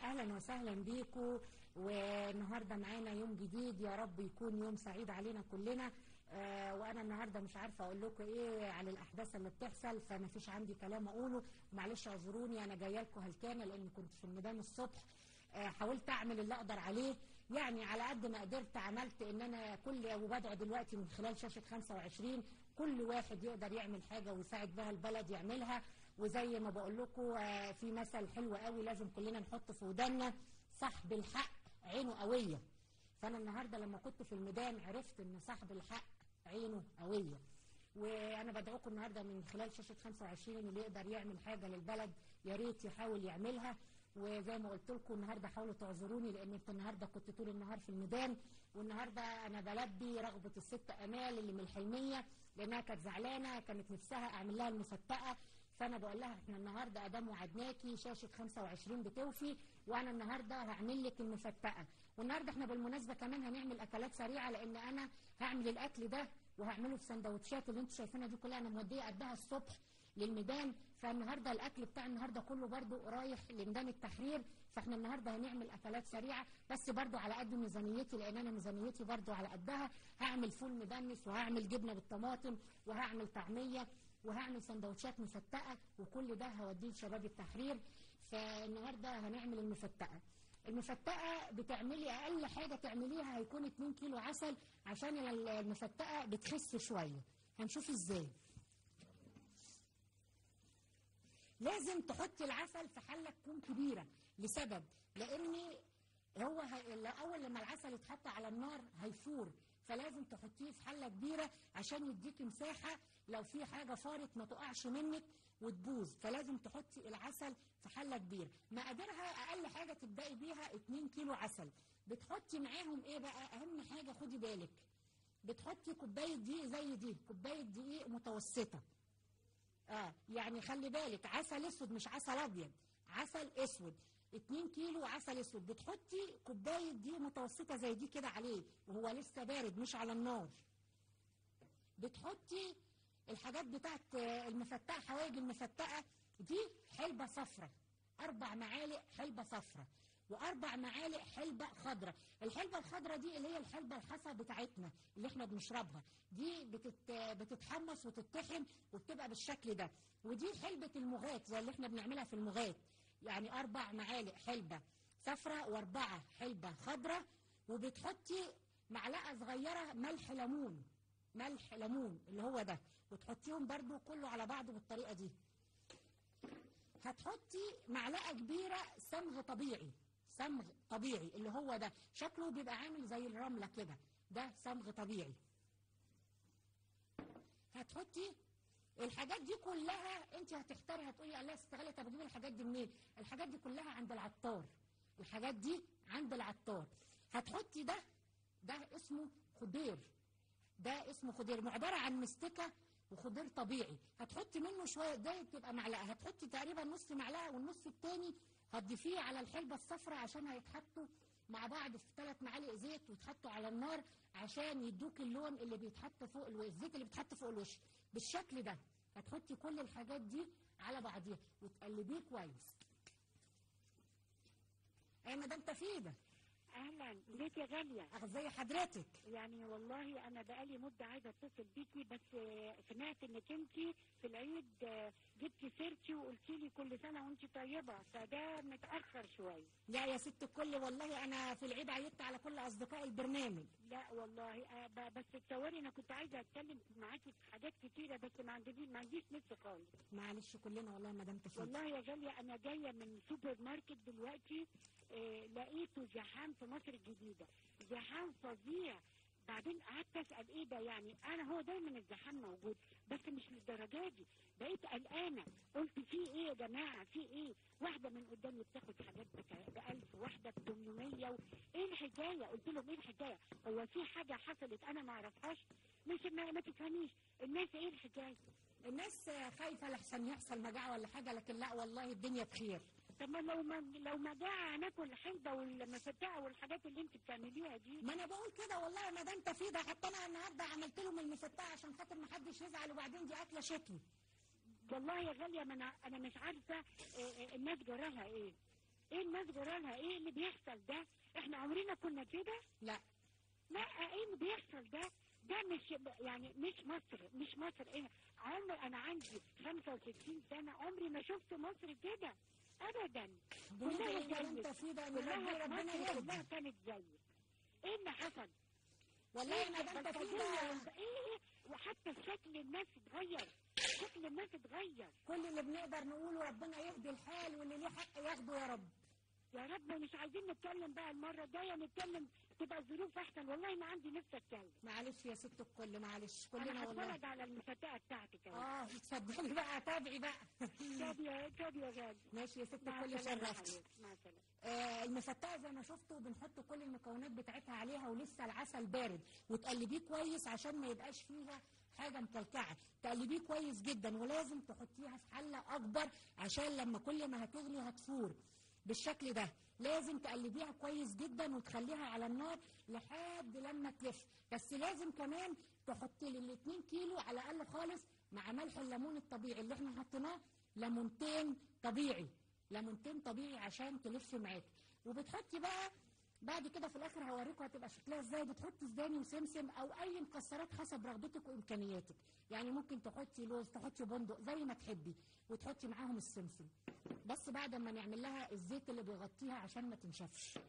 اهلا وسهلا بيكم والنهارده معانا يوم جديد يا رب يكون يوم سعيد علينا كلنا آه وانا النهارده مش عارفه اقول لكم ايه على الاحداث اللي بتحصل فما فيش عندي كلام اقوله معلش اعذروني انا جايه لكم هلكانه لان كنت في الميدان الصبح آه حاولت اعمل اللي اقدر عليه يعني على قد ما قدرت عملت ان انا كل وبدعو دلوقتي من خلال شاشه 25 كل واحد يقدر يعمل حاجه ويساعد بها البلد يعملها وزي ما بقول لكم آه في مثل حلو قوي لازم كلنا نحط في ودانا صاحب الحق عينه قويه فانا النهارده لما كنت في الميدان عرفت ان صاحب الحق عينه قويه وانا بدعوكم النهارده من خلال شاشه 25 اللي يقدر يعمل حاجه للبلد يا ريت يحاول يعملها وزي ما قلت لكم النهارده حاولوا تعذروني لان انت النهارده كنت طول النهار في الميدان والنهارده انا بلبي رغبه الست امال اللي من الحلميه لانها كانت زعلانه كانت نفسها اعمل لها المفتقه فانا بقول لها احنا النهارده ادام وعدناكي شاشه 25 بتوفي وانا النهارده هعمل لك المفتقه والنهارده احنا بالمناسبه كمان هنعمل اكلات سريعه لان انا هعمل الاكل ده وهعمله في سندوتشات اللي انتوا شايفينها دي كلها انا موديه قدها الصبح للميدان فالنهارده الاكل بتاع النهارده كله برده رايح لميدان التحرير فاحنا النهارده هنعمل اكلات سريعه بس برده على قد ميزانيتي لان انا ميزانيتي برده على قدها هعمل فول مدنس وهعمل جبنه بالطماطم وهعمل طعميه وهعمل سندوتشات مفتقه وكل ده هوديه لشباب التحرير فالنهارده هنعمل المفتقه المفتقه بتعملي اقل حاجه تعمليها هيكون 2 كيلو عسل عشان المفتقه بتخس شويه هنشوف ازاي لازم تحطي العسل في حله تكون كبيره لسبب لان هو هي... اول لما العسل يتحط على النار هيفور فلازم تحطيه في حله كبيره عشان يديكي مساحه لو في حاجه فارت ما تقعش منك وتبوظ فلازم تحطي العسل في حله كبيره مقاديرها اقل حاجه تبداي بيها 2 كيلو عسل بتحطي معاهم ايه بقى اهم حاجه خدي بالك بتحطي كوبايه دقيق زي دي كوبايه دقيق متوسطه اه يعني خلي بالك عسل اسود مش عسل ابيض عسل اسود 2 كيلو عسل اسود بتحطي كوبايه دي متوسطه زي دي كده عليه وهو لسه بارد مش على النار بتحطي الحاجات بتاعت المفتقه حوايج المفتقه دي حلبه صفرة اربع معالق حلبه صفرة واربع معالق حلبه خضراء الحلبه الخضراء دي اللي هي الحلبه الحصى بتاعتنا اللي احنا بنشربها دي بتت... بتتحمص وتتطحن وبتبقى بالشكل ده ودي حلبه المغات زي اللي احنا بنعملها في المغات يعني اربع معالق حلبه صفراء واربعه حلبه خضراء وبتحطي معلقه صغيره ملح ليمون ملح ليمون اللي هو ده وتحطيهم برده كله على بعضه بالطريقه دي هتحطي معلقه كبيره صمغ طبيعي صمغ طبيعي اللي هو ده شكله بيبقى عامل زي الرمله كده ده صمغ طبيعي هتحطي الحاجات دي كلها انت هتختاري هتقولي الله استغلي طب اجيب الحاجات دي منين الحاجات دي كلها عند العطار الحاجات دي عند العطار هتحطي ده ده اسمه خضير ده اسمه خضير عباره عن مستكه وخضير طبيعي هتحطي منه شويه ده تبقى معلقه هتحطي تقريبا نص معلقه والنص التاني هتضيفيه على الحلبه الصفراء عشان هيتحطوا مع بعض في ثلاث معالق زيت ويتحطوا على النار عشان يدوك اللون اللي بيتحط فوق الوش الزيت اللي بيتحط فوق الوش بالشكل ده هتحطي كل الحاجات دي على بعضيها وتقلبيه كويس ايه مدام تفيده اهلا ازيك يا غاليه ازي حضرتك يعني والله انا بقالي مده عايزه اتصل بيكي بس سمعت انك انت في العيد جبتي سيرتي وقلتي لي كل سنه وانت طيبه فده متاخر شويه لا يا ست الكل والله انا في العيد عيدت على كل اصدقاء البرنامج لا والله بس تصوري انا كنت عايزه اتكلم معاكي في حاجات كتيره بس ما عندي ما عنديش نفس خالص معلش كلنا والله ما دام تفيد والله يا غاليه انا جايه من سوبر ماركت دلوقتي آه لقيته زحام في مصر الجديده زحام فظيع بعدين قعدت اسال ايه ده يعني انا هو دايما الزحام موجود بس مش للدرجه دي بقيت قلقانه قلت في ايه يا جماعه في ايه واحده من قدامي بتاخد حاجات ب 1000 واحده ب 800 و... ايه الحكايه قلت لهم ايه الحكايه هو في حاجه حصلت انا ما اعرفهاش مش ما, ما تفهميش الناس ايه الحكايه الناس خايفه لحسن يحصل مجاعه ولا حاجه لكن لا والله الدنيا بخير طب ما لو ما لو مجاعة هناكل الحلبة والمفتقة والحاجات اللي انت بتعمليها دي ما انا بقول كده والله يا مدام تفيدة حتى انا النهارده عملت لهم المفتقة عشان خاطر ما حدش يزعل وبعدين دي اكله شتوي والله يا غالية ما انا انا مش عارفة اه اه الناس جراها ايه ايه الناس جرالها ايه اللي بيحصل ده احنا عمرنا كنا كده لا لا ايه اللي بيحصل ده ده مش يعني مش مصر مش مصر ايه عمر انا عندي 65 سنه عمري ما شفت مصر كده ابدا بنيت كلها ايه اللي زيك. انت فيه ده ان كلها ربنا ربنا مصر كلها يهدي كانت زيي ايه اللي حصل والله ما ده انت فيه ده ايه وحتى شكل الناس اتغير شكل الناس اتغير كل اللي بنقدر نقوله ربنا يهدي الحال واللي ليه حق ياخده يا رب يا رب مش عايزين نتكلم بقى المره الجايه نتكلم تبقى الظروف احسن والله ما عندي نفسي اتكلم معلش يا ست الكل معلش كلنا انا والله هتفرج على المفتاة بتاعتك اهو اه اتفضلي بقى تابعي بقى كاد يا كاد يا غالي ماشي يا ست مع الكل السلامة يا شرفتي حبيبتي، مع السلامه آه المفتقه زي ما شفتوا بنحط كل المكونات بتاعتها عليها ولسه العسل بارد وتقلبيه كويس عشان ما يبقاش فيها حاجه مكلكعه تقلبيه كويس جدا ولازم تحطيها في حله اكبر عشان لما كل ما هتغلي هتفور بالشكل ده لازم تقلبيها كويس جدا وتخليها على النار لحد لما تلف بس لازم كمان تحطي لي ال 2 كيلو على الاقل خالص مع ملح الليمون الطبيعي اللي احنا حطيناه ليمونتين طبيعي ليمونتين طبيعي عشان تلف معاكي وبتحطي بقى بعد كده في الاخر هوريكم هتبقى شكلها ازاي بتحطي سوداني وسمسم او اي مكسرات حسب رغبتك وامكانياتك يعني ممكن تحطي لوز تحطي بندق زي ما تحبي وتحطي معاهم السمسم بس بعد ما نعمل لها الزيت اللي بيغطيها عشان ما تنشفش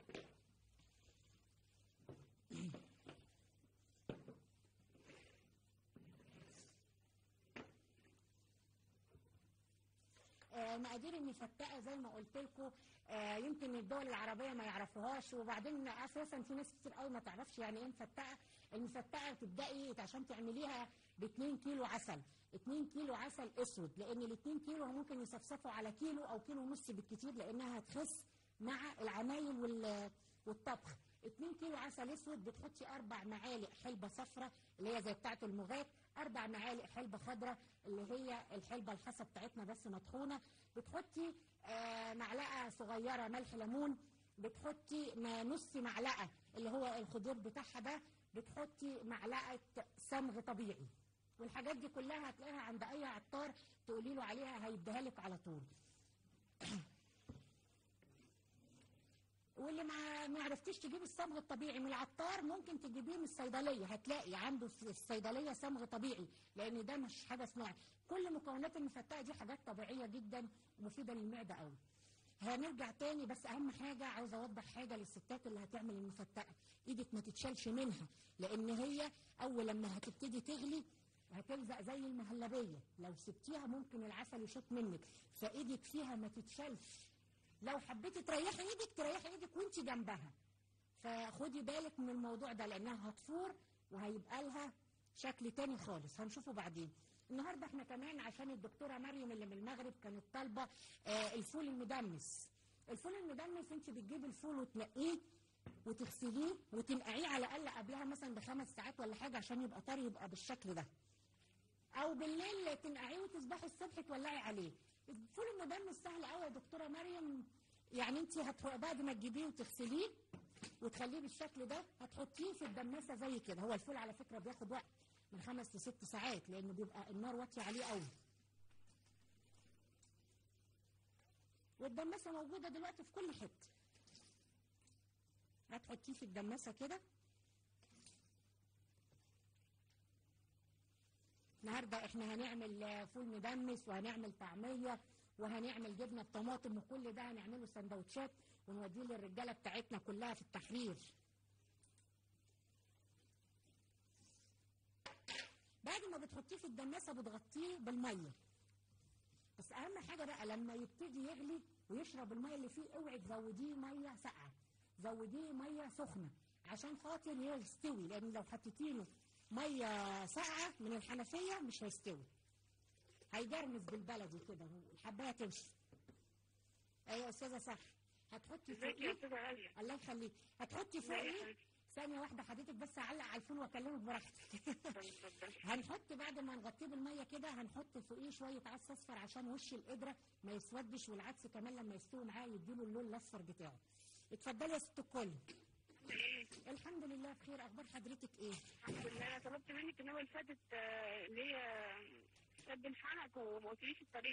آه، مقادير المفتقه زي ما قلت لكم آه، يمكن الدول العربيه ما يعرفوهاش وبعدين اساسا في ناس كتير قوي ما تعرفش يعني ايه مفتقه المفتقه تبداي عشان تعمليها ب 2 كيلو عسل 2 كيلو عسل اسود لان ال 2 كيلو ممكن يصفصفوا على كيلو او كيلو ونص بالكتير لانها هتخس مع العمايل وال- والطبخ 2 كيلو عسل اسود بتحطي اربع معالق حلبه صفراء اللي هي زي بتاعه المغات اربع معالق حلبه خضراء اللي هي الحلبه الحصى بتاعتنا بس مطحونه بتحطي آه، معلقه صغيره ملح ليمون بتحطي ما- نص معلقه اللي هو الخضار بتاعها ده بتحطي معلقه صمغ طبيعي والحاجات دي كلها هتلاقيها عند اي عطار تقولي له عليها هيديها لك على طول واللي ما ما عرفتيش تجيب الصمغ الطبيعي من العطار ممكن تجيبيه من الصيدليه هتلاقي عنده في الصيدليه صمغ طبيعي لان ده مش حاجه صناعي كل مكونات المفتقه دي حاجات طبيعيه جدا ومفيده للمعده قوي هنرجع تاني بس اهم حاجه عاوزه اوضح حاجه للستات اللي هتعمل المفتقه ايدك ما تتشالش منها لان هي اول لما هتبتدي تغلي هتلزق زي المهلبيه لو سبتيها ممكن العسل يشوط منك فايدك فيها ما تتشالش لو حبيتي تريحي ايدك تريحي ايدك وانت جنبها فخدي بالك من الموضوع ده لانها هتفور وهيبقى لها شكل تاني خالص هنشوفه بعدين النهارده احنا كمان عشان الدكتوره مريم اللي من المغرب كانت طالبه آه الفول المدمس الفول المدمس انت بتجيبي الفول وتنقيه وتغسليه وتنقعيه على الاقل قبلها مثلا بخمس ساعات ولا حاجه عشان يبقى طري يبقى بالشكل ده او بالليل تنقعيه وتصبحي الصبح تولعي عليه الفول المدمس سهل قوي يا دكتوره مريم يعني انت هتروحي بعد ما تجيبيه وتغسليه وتخليه بالشكل ده هتحطيه في الدماسه زي كده هو الفول على فكره بياخد وقت من خمس لست ساعات لانه بيبقى النار واطيه عليه قوي والدماسه موجوده دلوقتي في كل حته هتحطيه في الدماسه كده النهارده احنا هنعمل آه، فول مدمس وهنعمل طعميه وهنعمل جبنه بطماطم وكل ده هنعمله سندوتشات ونوديه للرجاله بتاعتنا كلها في التحرير بعد ما بتحطيه في الدماسه بتغطيه بالميه بس اهم حاجه بقى لما يبتدي يغلي ويشرب الميه اللي فيه اوعي تزوديه ميه ساقعه زوديه ميه سخنه عشان خاطر يستوي لان لو حطيتي له ميه ساقعه من الحنفيه مش هيستوي هيجرمز بالبلدي كده الحبايه تمشي ايوه يا استاذه صح هتحطي ازيك يا فوقيه استاذه غاليه الله يخليك هتحطي ازيك يا فوقيه حبيبتي؟ ثانيه واحده حضرتك بس اعلق على الفول واكلمك براحتك طب اتفضلي هنحط بعد ما نغطيه بالميه كده هنحط فوقيه شويه عدس اصفر عشان وش القدره ما يسودش والعدس كمان لما يستوي معاه يديله اللون الاصفر بتاعه اتفضلي يا ست الكل الحمد لله بخير اخبار حضرتك ايه الحمد لله انا طلبت منك النوبه اللي فاتت آه، اللي هي سد الحنك وما قلتليش الطريقه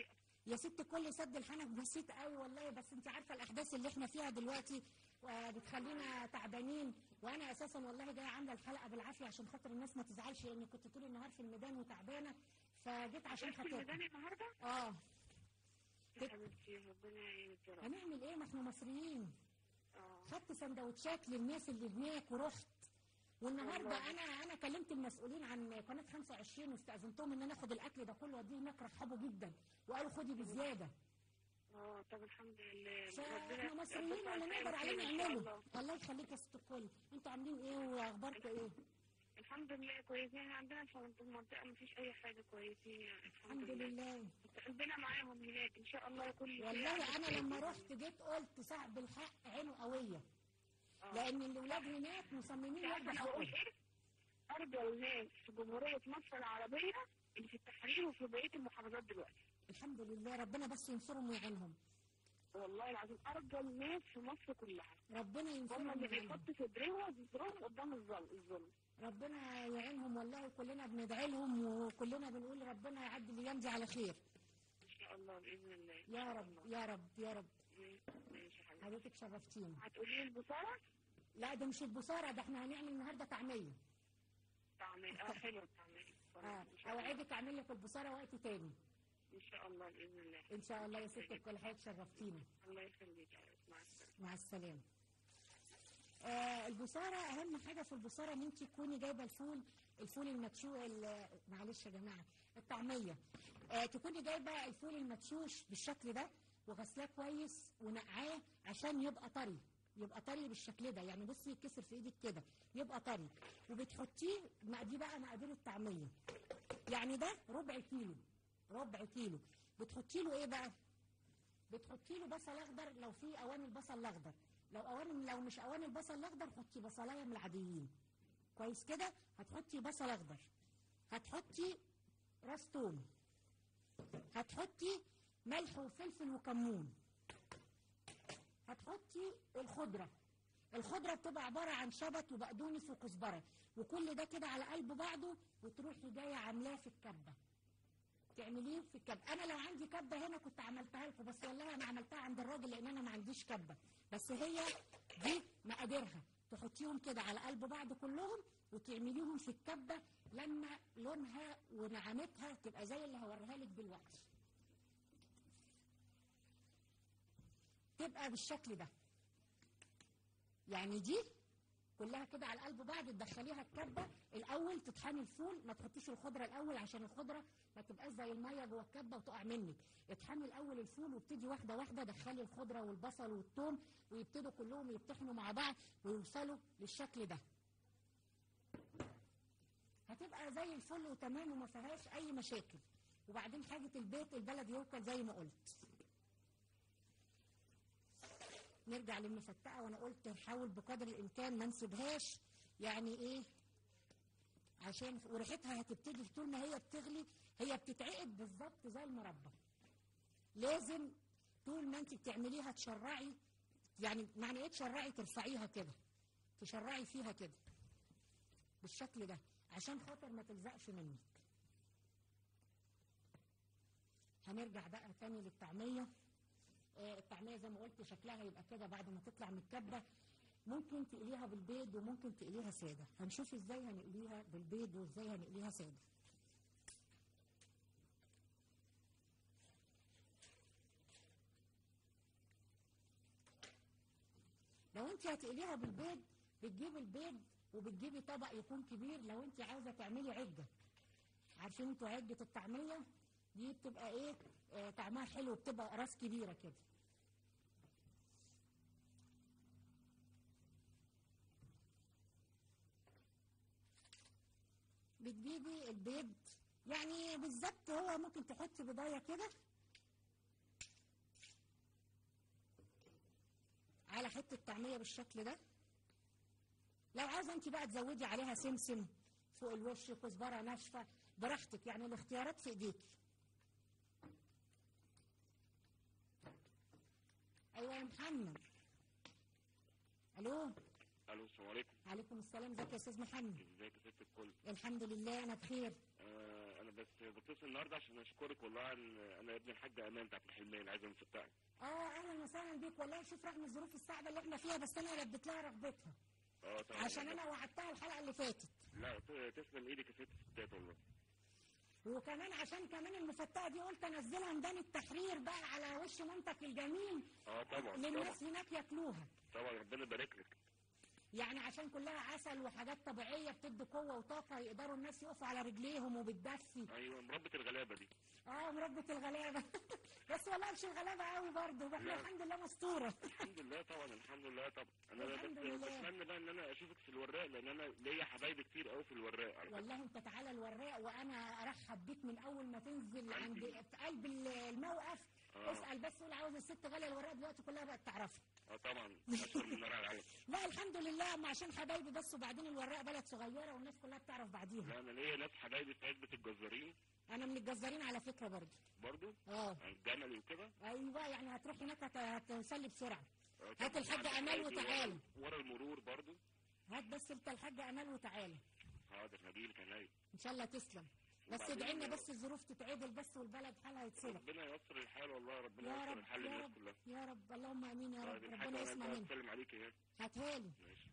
يا ست كل سد الحنك بسيط قوي والله بس انت عارفه الاحداث اللي احنا فيها دلوقتي آه، بتخلينا تعبانين وانا اساسا والله جايه عامله الحلقه بالعافيه عشان خاطر الناس ما تزعلش لان كنت طول النهار في الميدان وتعبانه فجيت عشان رحتي الميدان خاطركم النهارده؟ اه يا حبيبتي ربنا يعينك يا رب هنعمل ايه ما احنا مصريين اه خدت سندوتشات للناس اللي هناك ورحت والنهارده والله. انا انا كلمت المسؤولين عن قناه 25 واستاذنتهم ان انا اخد الاكل ده كله واديه هناك رحبوا جدا وقالوا خدي بزياده اه طب الحمد لله فاحنا مصريين ولا نقدر عليه نعمله الله يخليك يا ست الكل انتوا عاملين ايه واخباركم ايه الحمد لله كويسين احنا عندنا في المنطقه ما فيش اي حاجه كويسين يعني الحمد لله قلبنا معاهم هناك ان شاء الله يكون في والله حاجة انا لما كويسة. رحت جيت قلت صاحب الحق عينه قويه آه. لان الاولاد هناك مصممين عارفة ياخدوا انا بقول حقهم ايه؟ ارجى الناس في جمهوريه مصر العربيه اللي في التحرير وفي بقيه المحافظات دلوقتي الحمد لله ربنا بس ينصرهم ويعينهم والله العظيم ارجى الناس في مصر كلها ربنا هم ينصرهم اللي ويعينهم بيحطوا صدرهم صدرهم قدام الظلم الظلم ربنا يعينهم والله كلنا بندعي لهم وكلنا بنقول ربنا يعدي الايام دي على خير ان شاء الله باذن الله إن يا شاء رب الله. يا رب يا رب ماشي يا حبيبي حضرتك شرفتينا هتقولي لي البصاره لا ده مش البصاره ده احنا هنعمل النهارده طعميه تعمل اه حلو التعمير اه ان شاء الله اوعدك اعمل لك البصاره وقت تاني ان شاء الله باذن الله ان شاء الله يا ست الكل حضرتك شرفتينا الله يخليك يا رب. مع السلامه مع السلامه آه البصاره اهم حاجه في البصاره ان انت تكوني جايبه الفول الفول المدشوش ال- معلش يا جماعه الطعميه آه تكوني جايبه الفول المدشوش بالشكل ده وغسلاه كويس ونقعاه عشان يبقى طري يبقى طري بالشكل ده يعني بصي يتكسر في ايدك كده يبقى طري وبتحطيه ما دي بقى مقادير الطعميه يعني ده ربع كيلو ربع كيلو بتحطي له ايه بقى بتحطي له بصل اخضر لو في اواني البصل الاخضر لو اواني لو مش اواني البصل الاخضر حطي بصلايه من العاديين كويس كده هتحطي بصل اخضر هتحطي راس توم هتحطي ملح وفلفل وكمون هتحطي الخضره الخضره بتبقى عباره عن شبت وبقدونس وكزبره وكل ده كده على قلب بعضه وتروحي جايه عاملاه في الكبه تعمليه في الكبه انا لو عندي كبه هنا كنت عملتها لكم بس والله انا عملتها عند الراجل لان انا ما عنديش كبه بس هي دي مقاديرها تحطيهم كده على قلب بعض كلهم وتعمليهم في الكبه لما لونها ونعامتها تبقى زي اللي هوريها لك دلوقتي تبقى بالشكل ده يعني دي كلها كده على قلب بعض تدخليها الكبه الاول تطحني الفول ما تحطيش الخضره الاول عشان الخضره ما تبقاش زي الميه جوه الكبه وتقع منك اطحني الاول الفول وابتدي واحده واحده دخلي الخضره والبصل والثوم ويبتدوا كلهم يطحنوا مع بعض ويوصلوا للشكل ده هتبقى زي الفل وتمام وما فيهاش اي مشاكل وبعدين حاجه البيت البلد يوكل زي ما قلت نرجع للمفتقه وانا قلت نحاول بقدر الامكان ما نسيبهاش يعني ايه عشان وريحتها هتبتدي طول ما هي بتغلي هي بتتعقد بالظبط زي المربى لازم طول ما انت بتعمليها تشرعي يعني معنى ايه تشرعي ترفعيها كده تشرعي فيها كده بالشكل ده عشان خاطر ما تلزقش منك هنرجع بقى تاني للطعميه آه، الطعميه زي ما قلت شكلها يبقى كده بعد ما تطلع من الكبه ممكن تقليها بالبيض وممكن تقليها ساده هنشوف ازاي هنقليها بالبيض وازاي هنقليها ساده لو انت هتقليها بالبيض بتجيبي البيض وبتجيبي طبق يكون كبير لو انت عاوزه تعملي عجه عارفين انتوا عجه الطعميه دي بتبقى ايه آه طعمها حلو بتبقى راس كبيره كده بتجيبي البيض يعني بالظبط هو ممكن تحطي بضايه كده على حته طعميه بالشكل ده لو عاوزه انت بقى تزودي عليها سمسم فوق الوش كزبره ناشفه براحتك يعني الاختيارات في ايديكي ايوه يا محمد الو الو السلام عليكم عليكم السلام ازيك يا استاذ محمد ازيك يا ست الكل الحمد لله انا بخير آه انا بس بتصل النهارده عشان اشكرك والله عن انا ابن الحاجه امان بتاعت الحلمين عايز مفتقه اه اهلا وسهلا بيك والله شوف رغم الظروف الصعبه اللي احنا فيها بس انا لبيت لها رغبتها اه طبعا عشان انا وعدتها الحلقه اللي فاتت لا ت- تسلم ايدك يا ست ستات والله وكمان عشان كمان المفتقه دي قلت انزلها ميدان التحرير بقى على وش منطق الجميل اه طبعا طبعا للناس هناك ياكلوها طبعا ربنا يبارك لك يعني عشان كلها عسل وحاجات طبيعيه بتدي قوه وطاقه يقدروا الناس يقفوا على رجليهم وبتدفي ايوه مربة الغلابه دي اه مربة الغلابه بس والله مش الغلابه قوي برضه احنا لا. الحمد لله مستوره الحمد لله طبعا الحمد لله طبعا انا الحمد بس لله. بتمنى بقى ان انا اشوفك في الوراق لان انا ليا حبايبي كتير قوي في الوراق على فكرة. والله انت تعالى الوراق وانا ارحب بيك من اول ما تنزل عند في قلب الموقف آه. اسال بس قول عاوز الست غاليه الوراق دلوقتي كلها بقت تعرفها اه طبعا اشهر من نار على العالم لا الحمد لله اما عشان حبايبي بس وبعدين الوراق بلد صغيره والناس كلها بتعرف بعضيها لا انا ليا ناس حبايبي في عزبه الجزارين انا من الجزارين على فكره برضه برضو اه الجملي وكده ايوه يعني هتروح هناك هت- هتوصلي بسرعه آه، هات طبعاً. الحاجة عندي أمال حبايبي وتعالى. ورا- ورا المرور برضو هات بس انت الحاجه امال وتعالى حاضر هجيلك عينيا ان شاء الله تسلم بس وبعدين- ادعي لنا بس الظروف تتعدل بس والبلد حالها يتصلح ربنا ييسر الحال والله ربنا يا ييسر رب الحال يا للناس رب كلها يا رب اللهم امين يا رب طيب ربنا الحاجه يسمع انا منك بتكلم عليك اهي هاتها لي ماشي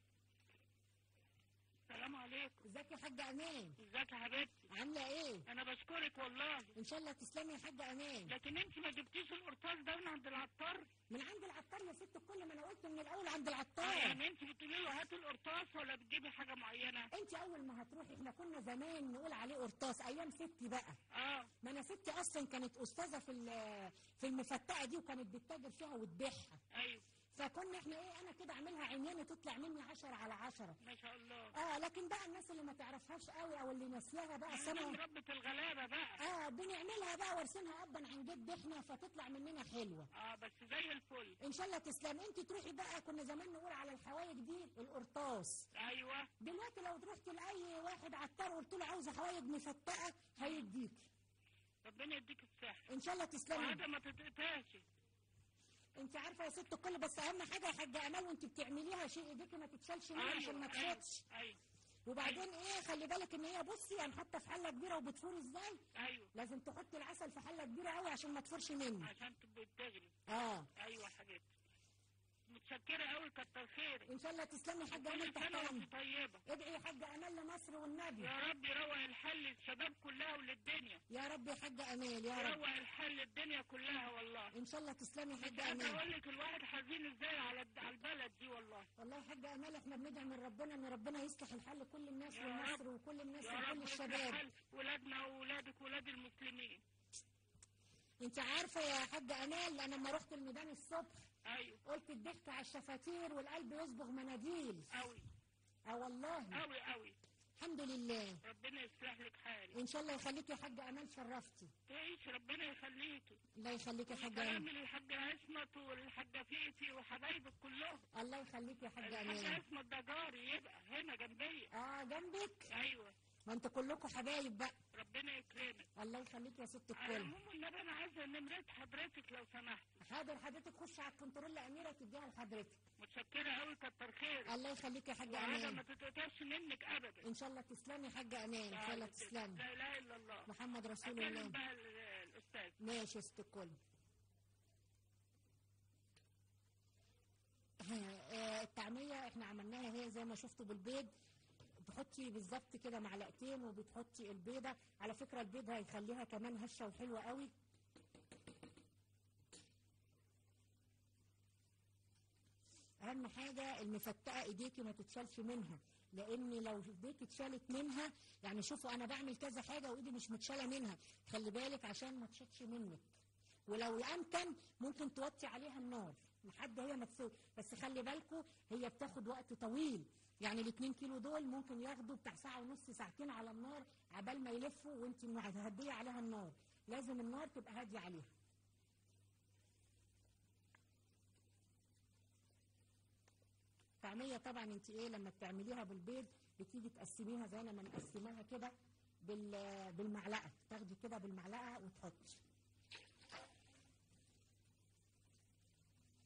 السلام عليكم ازيك يا حاجه امان ازيك يا حبيبتي عامله ايه انا بشكرك والله ان شاء الله تسلمي يا حاجه امان لكن انت ما جبتيش القرطاس ده من عند العطار من عند العطار يا ست الكل ما انا قلت من الاول عند العطار يعني انت بتقولي له هات القرطاس ولا بتجيبي حاجه معينه انت اول ما هتروحي احنا كنا زمان نقول عليه قرطاس ايام ستي بقى اه ما انا ستي اصلا كانت استاذه في ال- في المفتقه دي وكانت بتتاجر فيها وتبيعها ايوه فكنا احنا ايه انا كده اعملها عميانه تطلع مني عشرة على عشرة ما شاء الله اه لكن بقى الناس اللي ما تعرفهاش قوي او اللي ناسياها بقى من سنه ربة الغلابه بقى اه بنعملها بقى وارسمها ابا عن جد احنا فتطلع مننا حلوه اه بس زي الفل ان شاء الله تسلم انت تروحي بقى كنا زمان نقول على الحوايج دي القرطاس ايوه دلوقتي لو رحت لاي واحد عطار وقلت له عاوزه حوايج مفتقه هيديك ربنا يديك الصحه ان شاء الله تسلمي وهذا ما تتقطعش انت عارفه يا ست الكل بس اهم حاجه يا حاجه امال وانت بتعمليها شيء ايديكي ما تتشالش منها عشان ما ايوه تفوتش ايوه وبعدين ايه خلي بالك ان هي بصي يعني حتى في حله كبيره وبتفور ازاي ايوه لازم تحطي العسل في حله كبيره قوي عشان ما تفورش مني عشان تبقى تغلي اه ايوه حبيبتي متشكره قوي كتر خيرك ان شاء الله تسلمي يا حاجه امال كل تحت سنه امرك وانت طيبه ادعي يا حاجه امال لمصر والنبي يا رب يروق الحل للشباب كلها وللدنيا يا رب يا حاجه امال يا رب يروق الحل للدنيا كلها والله ان شاء الله تسلمي يا مش حاجه قادره امال اقول لك الواحد حزين ازاي على على البلد دي والله والله يا حاجه امال احنا بندعي من ربنا ان ربنا يصلح الحال لكل الناس يا ومصر وكل الناس يا رب وكل يصلح الشباب حال ولادنا واولادك واولاد المسلمين انت عارفه يا حاجه امال انا لما رحت الميدان الصبح ايوه قلت الضحك على الشفاتير والقلب يصبغ مناديل قوي اه والله قوي قوي الحمد لله ربنا يصلح لك حالي ان شاء الله يخليك يا حاجه امال شرفتي تعيش ربنا يخليكي الله يخليك يا حاجه كلامي امال للحاجة عصمت والحاجة فيفي وحبايبك كلهم الله يخليك يا حاجه الحاجة امال عصمت ده جاري يبقى هنا جنبيا اه جنبك ايوه ما انتوا كلكم حبايب بقى ربنا يكرمك الله يخليك يا ست على الكل العموم النبي انا عايزه نمرة حضرتك لو سمحت حاضر حضرتك خش على الكنترول اميره تديها لحضرتك متشكرة قوي كتر خيرك الله يخليك يا حاجه وهذا ما امان تتقطعش منك ابدا ان شاء الله تسلمي يا حاجه امان ان شاء الله تسلمي لا اله الا الله محمد رسول اكلم الله بقى ال- الاستاذ ماشي يا ست الكل آه، الطعمية احنا عملناها هي زي ما شفتوا بالبيض بتحطي بالظبط كده معلقتين وبتحطي البيضة على فكرة البيض هيخليها كمان هشة وحلوة قوي اهم حاجة المفتقة ايديكي ما تتشالش منها لان لو ايديك اتشالت منها يعني شوفوا انا بعمل كذا حاجة وايدي مش متشالة منها خلي بالك عشان ما تشتش منك ولو امكن ممكن توطي عليها النار لحد هي ما تسوي بس خلي بالكم هي بتاخد وقت طويل يعني الاتنين كيلو دول ممكن ياخدوا بتاع ساعة ونص ساعتين على النار عبال ما يلفوا وانت هتهديه عليها النار لازم النار تبقى هادية عليها طعمية طبعا انت ايه لما بتعمليها بالبيض بتيجي تقسميها زي انا ما مقسماها كده بال- بالمعلقة تاخدي كده بالمعلقة وتحطي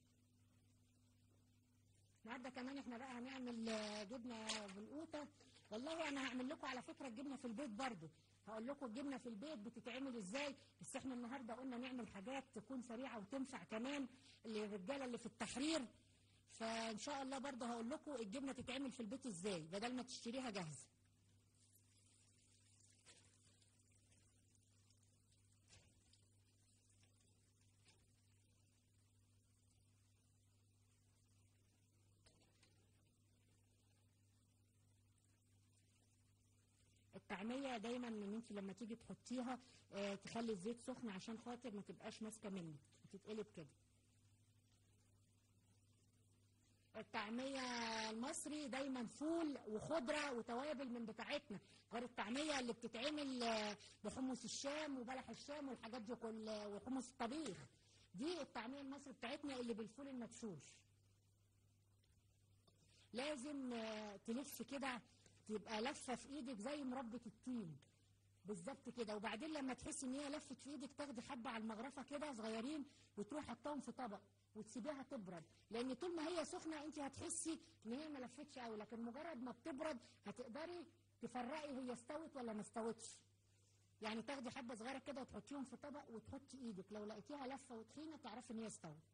النهارده كمان احنا بقى هنعمل آه، جبنه بالقوطه والله انا هعمل لكم على فكره الجبنه في البيت برضو هقول لكم الجبنه في البيت بتتعمل ازاي بس احنا النهارده قلنا نعمل حاجات تكون سريعه وتنفع كمان للرجاله اللي في التحرير فان شاء الله برضو هقول لكم الجبنه تتعمل في البيت ازاي بدل ما تشتريها جاهزه الطعميه دايما ان انت لما تيجي تحطيها آه، تخلي الزيت سخن عشان خاطر ما تبقاش ماسكه منك وتتقلب كده الطعميه المصري دايما فول وخضره وتوابل من بتاعتنا غير الطعميه اللي بتتعمل آه، بحمص الشام وبلح الشام والحاجات دي كل وحمص الطبيخ دي الطعميه المصري بتاعتنا اللي بالفول المدشوش لازم آه، تلف كده تبقى لفه في ايدك زي مربة التين بالظبط كده وبعدين لما تحسي ان هي لفت في ايدك تاخدي حبه على المغرفه كده صغيرين وتروحي حطاهم في طبق وتسيبيها تبرد لان طول ما هي سخنه انت هتحسي ان هي ما لفتش قوي لكن مجرد ما بتبرد هتقدري تفرقي هي استوت ولا ما استوتش يعني تاخدي حبه صغيره كده وتحطيهم في طبق وتحطي ايدك لو لقيتيها لفه وتخينه تعرفي ان هي استوت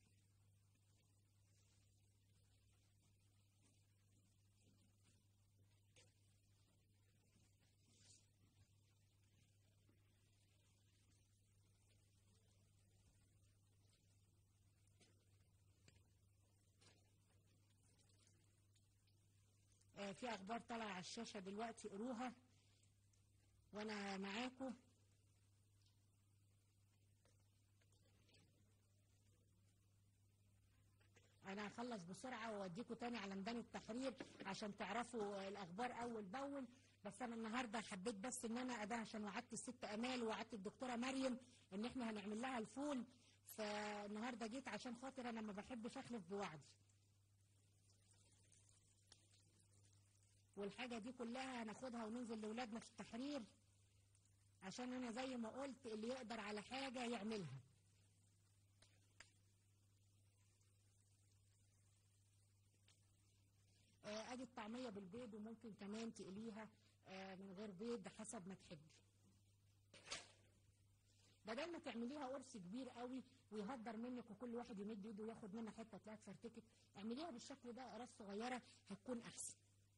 آه، في اخبار طالعه على الشاشه دلوقتي قروها وانا معاكم انا هخلص بسرعه واوديكم تاني على ميدان التحرير عشان تعرفوا الاخبار اول باول بس انا النهارده حبيت بس ان انا اداه عشان وعدت الست امال ووعدت الدكتوره مريم ان احنا هنعمل لها الفول فالنهارده جيت عشان خاطر انا ما بحبش اخلف بوعدي والحاجة دي كلها هناخدها وننزل لولادنا في التحرير عشان انا زي ما قلت اللي يقدر على حاجة يعملها آه، ادي الطعمية بالبيض وممكن كمان تقليها آه، من غير بيض حسب ما تحبي بدل ما تعمليها قرص كبير قوي ويهدر منك وكل واحد يمد ايده وياخد منها حته تلاقيها اتفرتكت اعمليها بالشكل ده اقراص صغيره هتكون احسن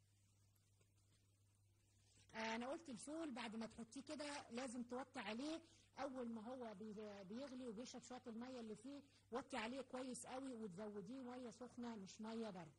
آه، انا قلت الفول بعد ما تحطيه كده لازم توطي عليه اول ما هو بي- بيغلي وبيشرب شويه الميه اللي فيه وطي عليه كويس قوي وتزوديه ميه سخنه مش ميه بارده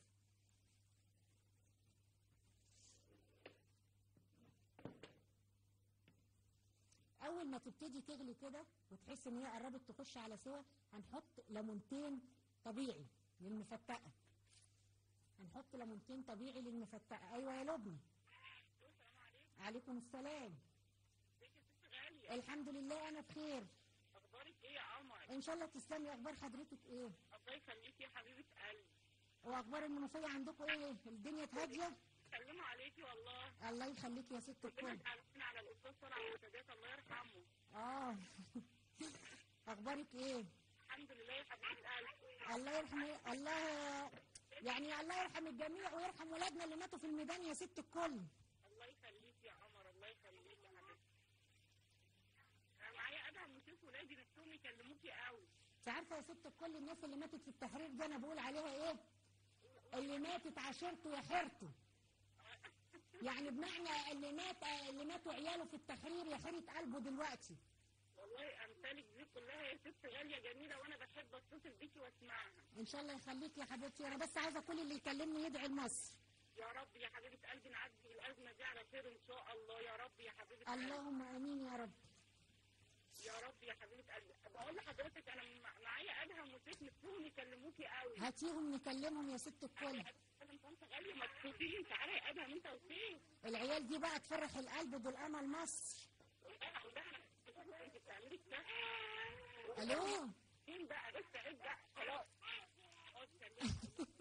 اول ما تبتدي تغلي كده وتحس ان هي قربت تخش على سوا هنحط ليمونتين طبيعي للمفتقه هنحط ليمونتين طبيعي للمفتقه ايوه يا لبنى عليكم السلام الحمد لله انا بخير اخبارك ايه يا قمر ان شاء الله تسلمي اخبار حضرتك ايه الله يخليكي يا حبيبه قلبي واخبار المنوفيه عندكم ايه الدنيا هاديه سلموا عليكي والله الله يخليك يا ست ربنا الكل يسعدنا على الاستاذ صالح المنتديات الله يرحمه اه اخبارك ايه الحمد لله يا حبيبه قلبي الله يرحم الله يعني الله يرحم الجميع ويرحم ولادنا اللي ماتوا في الميدان يا ست الكل الله يخليكي يا قمر الله يخليكي يا حبيبتي انا معايا ادهم وشوف ولادي نفسهم يكلموكي قوي انت عارفه يا ست الكل الناس اللي ماتت في التحرير دي انا بقول عليها ايه اللي ماتت عشيرته يا حيرته يعني بمعنى اللي مات اللي ماتوا عياله في التحرير يا حيرة قلبه دلوقتي والله امثالك دي كلها يا ست غاليه جميله وانا بحب اتصل بيكي واسمعها ان شاء الله يخليك يا حبيبتي انا بس عايزه كل اللي يكلمني يدعي لمصر يا رب يا حبيبه قلبي نعدي الازمه دي على خير ان شاء الله يا رب يا حبيبه قلبي اللهم امين يا رب يا رب يا حبيبه قلبي بقول لحضرتك انا مع- معايا ادهم وسيف نفسهم يكلموكي قوي هاتيهم نكلمهم يا ست الكل انا طنط غاليه ما تفوتيش تعالى يا ادهم انت وسيف العيال دي بقى تفرح القلب دول امل مصر انت بتعملي كده الو فين بقى بس عيب بقى خلاص خلاص سلمي.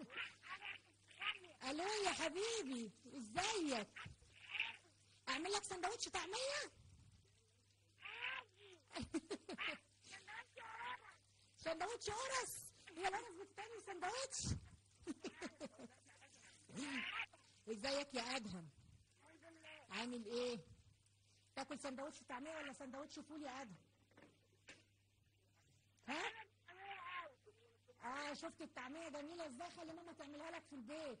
الو يا حبيبي ازيك اعمل لك سندوتش طعميه سندوتش قرص هي القرص بتتعمل سندوتش ازيك يا ادهم عامل ايه تاكل سندوتش طعميه ولا سندوتش فول يا ادهم ها اه شفت الطعميه جميله ازاي خلي ماما تعملها لك في البيت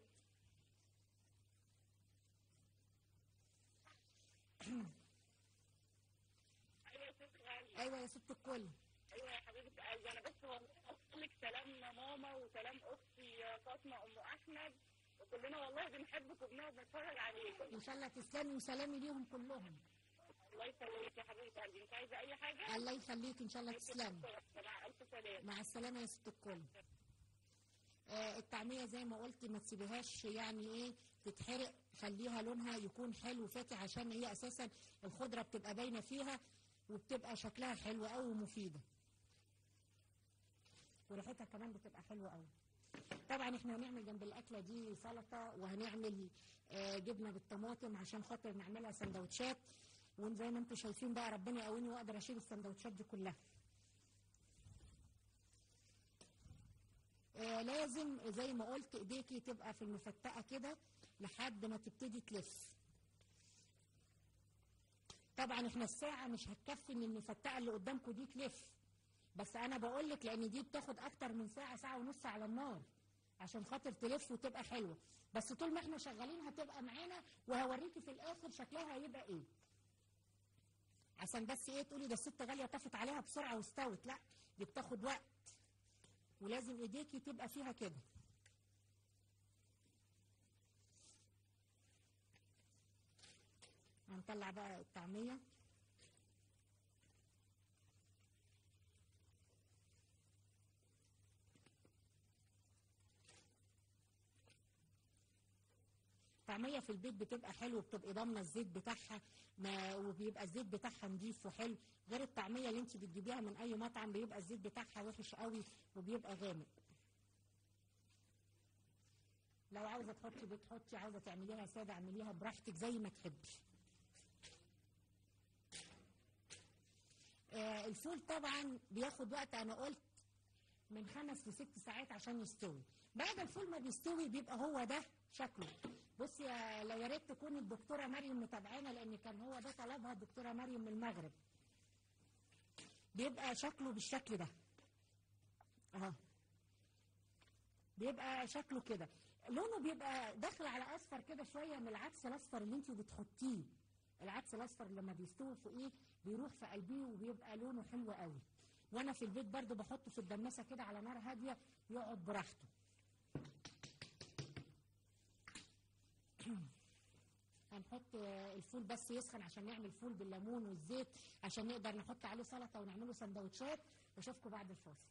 ايوه يا ست غالية ايوه يا ست الكل ايوه يا حبيبه قلبي انا بس والله اوصل لك سلام ماما وسلام اختي فاطمه ام احمد وكلنا والله بنحبك وبنقعد نتفرج عليكم ان شاء الله تسلمي وسلامي ليهم كلهم الله يسلمك يا حبيبه قلبي انت عايزه اي حاجه؟ الله يخليك ان شاء الله تسلمي مع الف سلامه مع السلامه يا ست الكل آه الطعميه زي ما قلت ما تسيبيهاش يعني ايه تتحرق خليها لونها يكون حلو فاتح عشان هي اساسا الخضره بتبقى باينه فيها وبتبقى شكلها حلو قوي ومفيده وريحتها كمان بتبقى حلوه قوي طبعا احنا هنعمل جنب الاكله دي سلطه وهنعمل آه جبنه بالطماطم عشان خاطر نعملها سندوتشات وزي ما انتم شايفين بقى ربنا يقويني واقدر اشيل السندوتشات دي كلها آه لازم زي ما قلت ايديكي تبقى في المفتقه كده لحد ما تبتدي تلف طبعا احنا الساعه مش هتكفي ان المفتقه اللي قدامكم دي تلف بس انا بقول لك لان دي بتاخد اكتر من ساعه ساعه ونص على النار عشان خاطر تلف وتبقى حلوه بس طول ما احنا شغالين هتبقى معانا وهوريكي في الاخر شكلها هيبقى ايه عشان بس ايه تقولي ده الست غاليه طفت عليها بسرعه واستوت لا دي بتاخد وقت ولازم ايديكي تبقى فيها كده هنطلع بقى الطعميه طعميه في البيت بتبقى حلو بتبقي ضامنه الزيت بتاعها ما وبيبقى الزيت بتاعها نضيف وحلو غير الطعميه اللي انت بتجيبيها من اي مطعم بيبقى الزيت بتاعها وحش قوي وبيبقى غامق لو عاوزه تحطي بتحطي عاوزه تعمليها ساده اعمليها براحتك زي ما تحبي آه الفول طبعا بياخد وقت انا قلت من خمس لست ساعات عشان يستوي بعد الفول ما بيستوي بيبقى هو ده شكله بصي يا لو يا ريت تكون الدكتوره مريم متابعانا لان كان هو ده طلبها الدكتوره مريم من المغرب بيبقى شكله بالشكل ده اهو بيبقى شكله كده لونه بيبقى داخل على اصفر كده شويه من العدس الاصفر اللي انت بتحطيه العدس الاصفر لما بيستوي فوقيه بيروح في قلبيه وبيبقى لونه حلو قوي وانا في البيت برضو بحطه في الدماسه كده على نار هاديه يقعد براحته هنحط الفول بس يسخن عشان نعمل فول بالليمون والزيت عشان نقدر نحط عليه سلطه ونعمله سندوتشات واشوفكم بعد الفاصل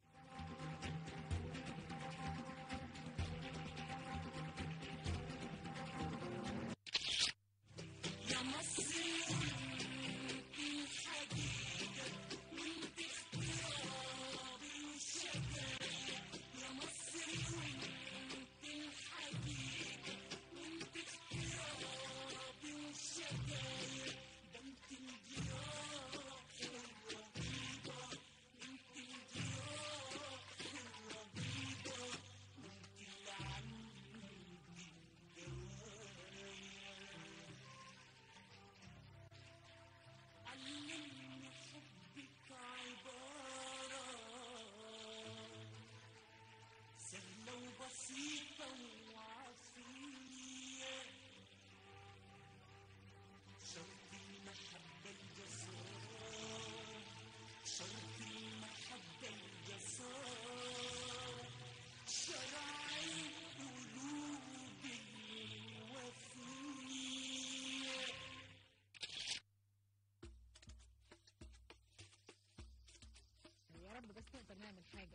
يا رب بس نقدر نعمل حاجه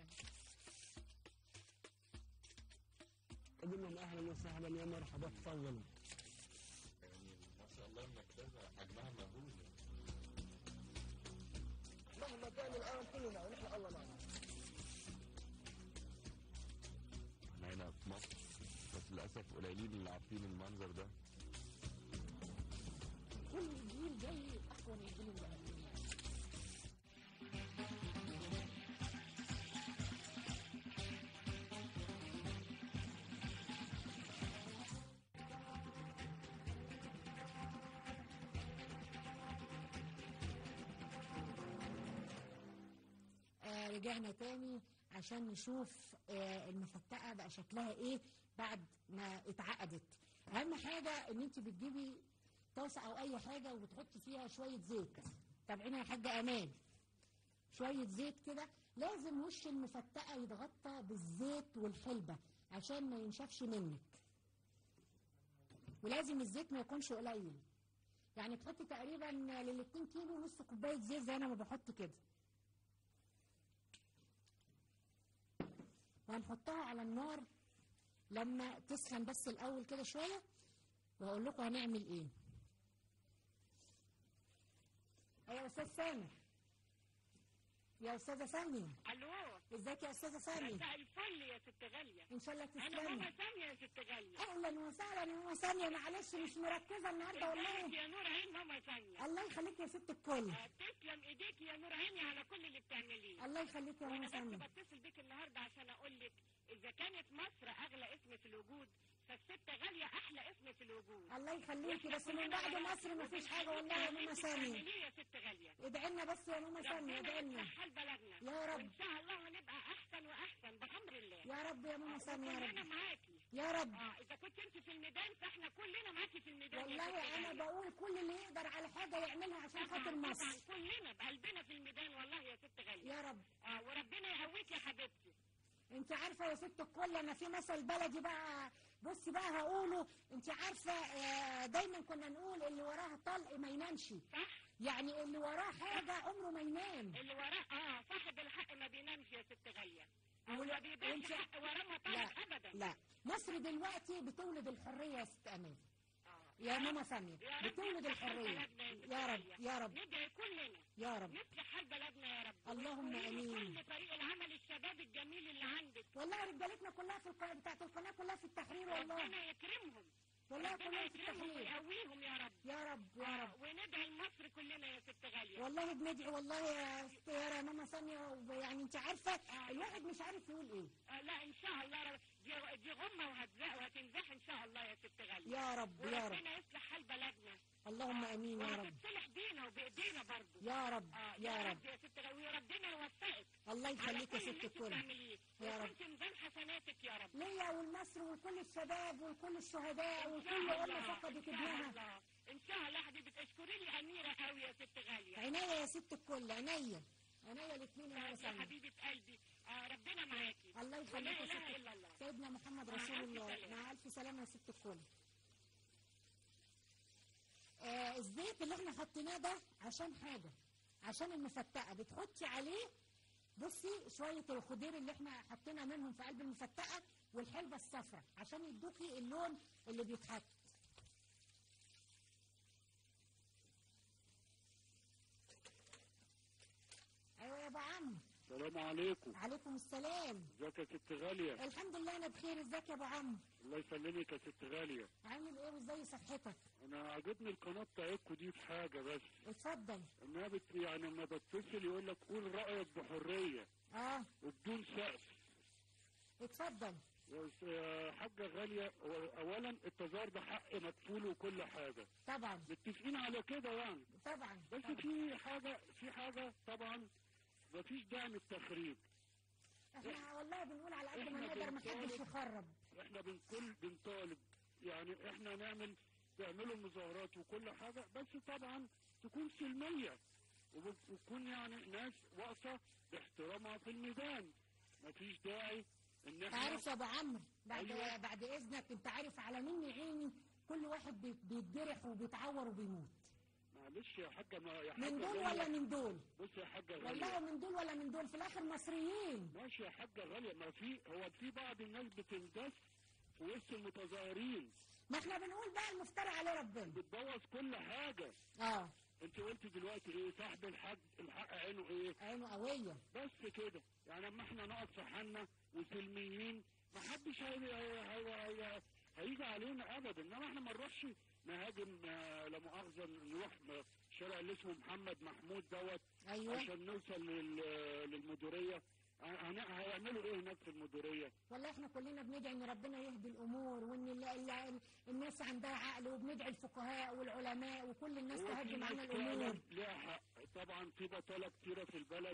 اقول لهم اهلا وسهلا يا مرحبا تفضلوا يعني ما شاء الله المكتبة حجمها مهول مهما كان الان كلنا ونحن الله معنا احنا هنا في مصر بس للأسف قليلين اللي عارفين المنظر ده كل جيل جاي اقوى من الجيل اللي قبله ورجعنا تاني عشان نشوف آه، المفتقه بقى شكلها ايه بعد ما اتعقدت اهم حاجه ان انت بتجيبي طاسه او اي حاجه وبتحطي فيها شويه زيت تابعيني يا حاجه امان شويه زيت كده لازم وش المفتقه يتغطى بالزيت والحلبه عشان ما ينشفش منك ولازم الزيت ما يكونش قليل يعني تحطي تقريبا لل 2 كيلو نص كوبايه زيت زي انا ما بحط كده وهنحطها على النار لما تسخن بس الاول كده شويه وهقول لكم هنعمل ايه ايوه يا استاذ سامح يا استاذه ساميه الو ازيك يا استاذه ساميه مساء الفل يا ست غاليه ان شاء الله انا ماما تسلمي ساميه يا ست غاليه اهلا وسهلا يا ماما ساميه معلش مش مركزه النهارده ازيك والله يا نور عين ماما ساميه الله يخليك يا ست الكل آه، تسلم ايديك يا نور عيني على كل اللي بتعمليه الله يخليك يا وانا ماما بس ساميه بتصل بيك النهارده عشان اقول لك اذا كانت مصر اغلى اسم في الوجود فالست غاليه احلى اسم في الوجود الله يخليكي بس من بعد مصر ما فيش حاجه والله يا ماما ساميه ليه يا ست غاليه ادعي لنا بس يا ماما ساميه ادعي لنا حال بلدنا يا رب. وان شاء الله هنبقى احسن واحسن بامر الله يا رب يا ماما ساميه يا كلنا رب معاكي يا رب اه اذا كنت انت في الميدان فاحنا كلنا معاكي في الميدان يا والله ست انا غالية. بقول كل اللي يقدر على حاجه يعملها عشان طبعاً، خاطر طبعاً، مصر كلنا بقلبنا في الميدان والله يا ست غاليه يا رب اه وربنا يقويك يا حبيبتي انت عارفه يا ست الكل انا في مثل بلدي بقى بصي بقى هقوله انت عارفه آه، دايما كنا نقول اللي وراه طلق ما ينامش صح يعني اللي وراه حاجه عمره ما ينام اللي وراه اه صاحب الحق ما بينامش يا ست غاليه او ولا- ما بيبانش وانت- حق وراه لا مطالب ابدا لا مصر دلوقتي بتولد الحريه يا ست امان آه. يا ماما ساميه يا رب بتولد يصلح حال الحريه بلدنا يا ست يا رب غالية. يا رب ندعي كلنا يا رب نصلح حال بلدنا يا رب اللهم ويكون آمين. كل فريق العمل الشباب الجميل اللي عندك والله رجالتنا كلها في القناه بتاعت القناه كلها في التحرير والله ربنا يكرمهم والله ربنا كلها في يكرمهم التحرير ويقويهم يا رب يا رب يا رب وندعي لمصر كلنا يا ست غاليه والله بندعي والله يا ست يا ماما ساميه يعني انت عارفه الواحد مش عارف يقول ايه آه لا ان شاء الله رب- دي دي غمه وهتزق وهتنزح ان شاء الله يا ست غاليه يا رب يا رب وربنا يصلح حال بلدنا اللهم امين يا رب وهتتصلح بينا وبايدينا برضه يا رب آه يا رب يا ست غاليه وربنا يوفقك الله يخليك يا على كل ست اللي انت الكل بتعمليه يا رب. وكنت ميزان حسناتك يا رب ليا والمصر وكل الشباب وكل الشهداء إن وكل شاء أم الله، فقدت إن شاء ابنها الله. ان شاء الله حبيبتي اشكري لي اميره قوي يا ست غاليه عينيا يا ست الكل عينيا عينيا الاثنين يا ماما يا ساميه حبيبه قلبي آه ربنا معاكي الله ولا يخليك يا اله ست الا الله سيدنا محمد مع رسول ألف الله سلامة. مع الف سلامه يا ست الكل آه الزيت اللي احنا حطيناه ده عشان حاجه عشان المفتقه بتحطي عليه بصي شويه الخضير اللي احنا حطينا منهم في قلب المفتقه والحلبه الصفراء عشان يدوكي اللون اللي بيتحط ايوه يا ابو عمرو السلام عليكم عليكم السلام ازيك يا ست غالية الحمد لله انا بخير ازيك يا ابو عمرو الله يسلمك يا ست غالية عامل ايه وازاي صحتك انا عجبني القناة بتاعتكم دي في حاجة بس اتفضل انها بت... يعني لما بتصل يقول لك قول رأيك بحرية اه وبدون سقف اتفضل يا س- يا حاجة غالية هو اولا التظاهر ده حق مكفول وكل حاجة طبعا متفقين على كده يعني طبعا بس طبعا. في حاجة في حاجة طبعا مفيش داعي للتخريب احنا والله بنقول على قد ما إحنا نقدر ما حدش بنطالب- يخرب احنا بنكل بنطالب يعني احنا نعمل تعملوا مظاهرات وكل حاجة بس طبعا تكون سلمية وب- وتكون يعني ناس واقفة باحترامها في الميدان مفيش داعي ان احنا عارف يا ابو عمرو بعد أيوة. بعد اذنك انت عارف على مني عيني كل واحد بيت- بيتجرح وبيتعور وبيموت معلش يا حاجة ما يا حاجة من دول غالية. ولا من دول بص يا حاجة غالية والله من دول ولا من دول في الاخر مصريين ماشي يا حاجة غالية ما في هو في بعض الناس بتندس في وسط المتظاهرين ما احنا بنقول بقى المفترى عليه ربنا بتبوظ كل حاجة اه انت قلت دلوقتي ايه صاحب الحق الحق عينه ايه عينه قويه بس كده يعني لما احنا نقف في حالنا وسلميين ما حدش هي... هي... هي... هي... هيجي علينا ابدا انما احنا ما نروحش نهاجم آه، لا مؤاخذه نروح م- الشارع اللي اسمه محمد محمود دوت ايوه عشان نوصل لل... للمديريه هن... هيعملوا ايه هناك في المديريه؟ والله احنا كلنا بندعي ان ربنا يهدي الامور وان ال- ال- الناس عندها عقل وبندعي الفقهاء والعلماء وكل الناس هو في تهدي ناس معانا فعلا الامور ليها حق طبعا في بطاله كتيره في البلد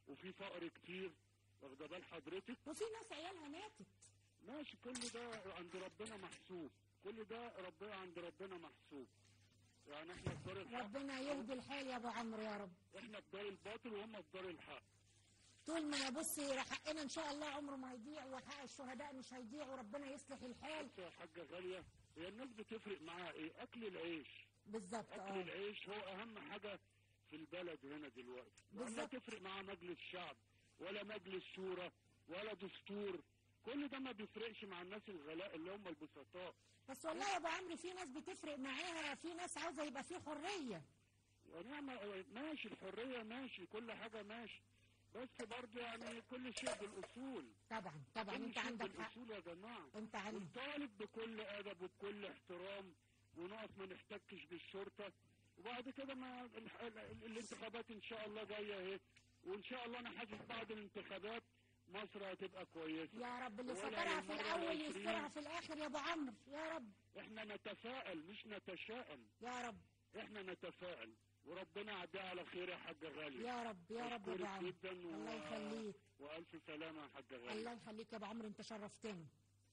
وفي فقر كتير واخده بال حضرتك وفي ناس عيالها ماتت ماشي كل ده عند ربنا محسوب كل ده ربنا عند ربنا محسوب يعني احنا في دار الحق ربنا يهدي الحال يا ابو عمرو يا رب احنا في دار الباطل وهم في دار الحق طول ما بصي حقنا ان شاء الله عمره ما هيضيع وحق الشهداء مش هيضيع وربنا يصلح الحال بص يا حاجه غاليه هي الناس بتفرق معاها ايه اكل العيش بالظبط اكل اه العيش هو اهم حاجه في البلد هنا دلوقتي لا بالظبط. تفرق مع مجلس شعب ولا مجلس شورى ولا دستور كل ده ما بيفرقش مع الناس الغلاء اللي هم البسطاء بس والله يا ابو عمرو في ناس بتفرق معاها في ناس عاوزه يبقى في حريه ونعم ماشي الحريه ماشي كل حاجه ماشي بس برضه يعني كل شيء بالاصول طبعا طبعا كل انت شيء عندك حق بالاصول يا جماعه انت عندك ونطالب بكل ادب وبكل احترام ونقف ما نحتكش بالشرطه وبعد كده ما الح- ال- ال- الانتخابات ان شاء الله جايه اهي وان شاء الله انا حاسس بعد الانتخابات مصر هتبقى كويسه يا رب اللي ولا سترها في للمرة الاول العشرين. يسترها في الاخر يا ابو عمرو يا رب احنا نتفائل مش نتشائم يا رب احنا نتفائل وربنا يعديها على خير يا حاجه غاليه يا رب يا رب يا ابو أشكرك عمرو جدا و... الله يخليك والف سلامه يا حاجه غاليه الله يخليك يا ابو عمرو انت شرفتني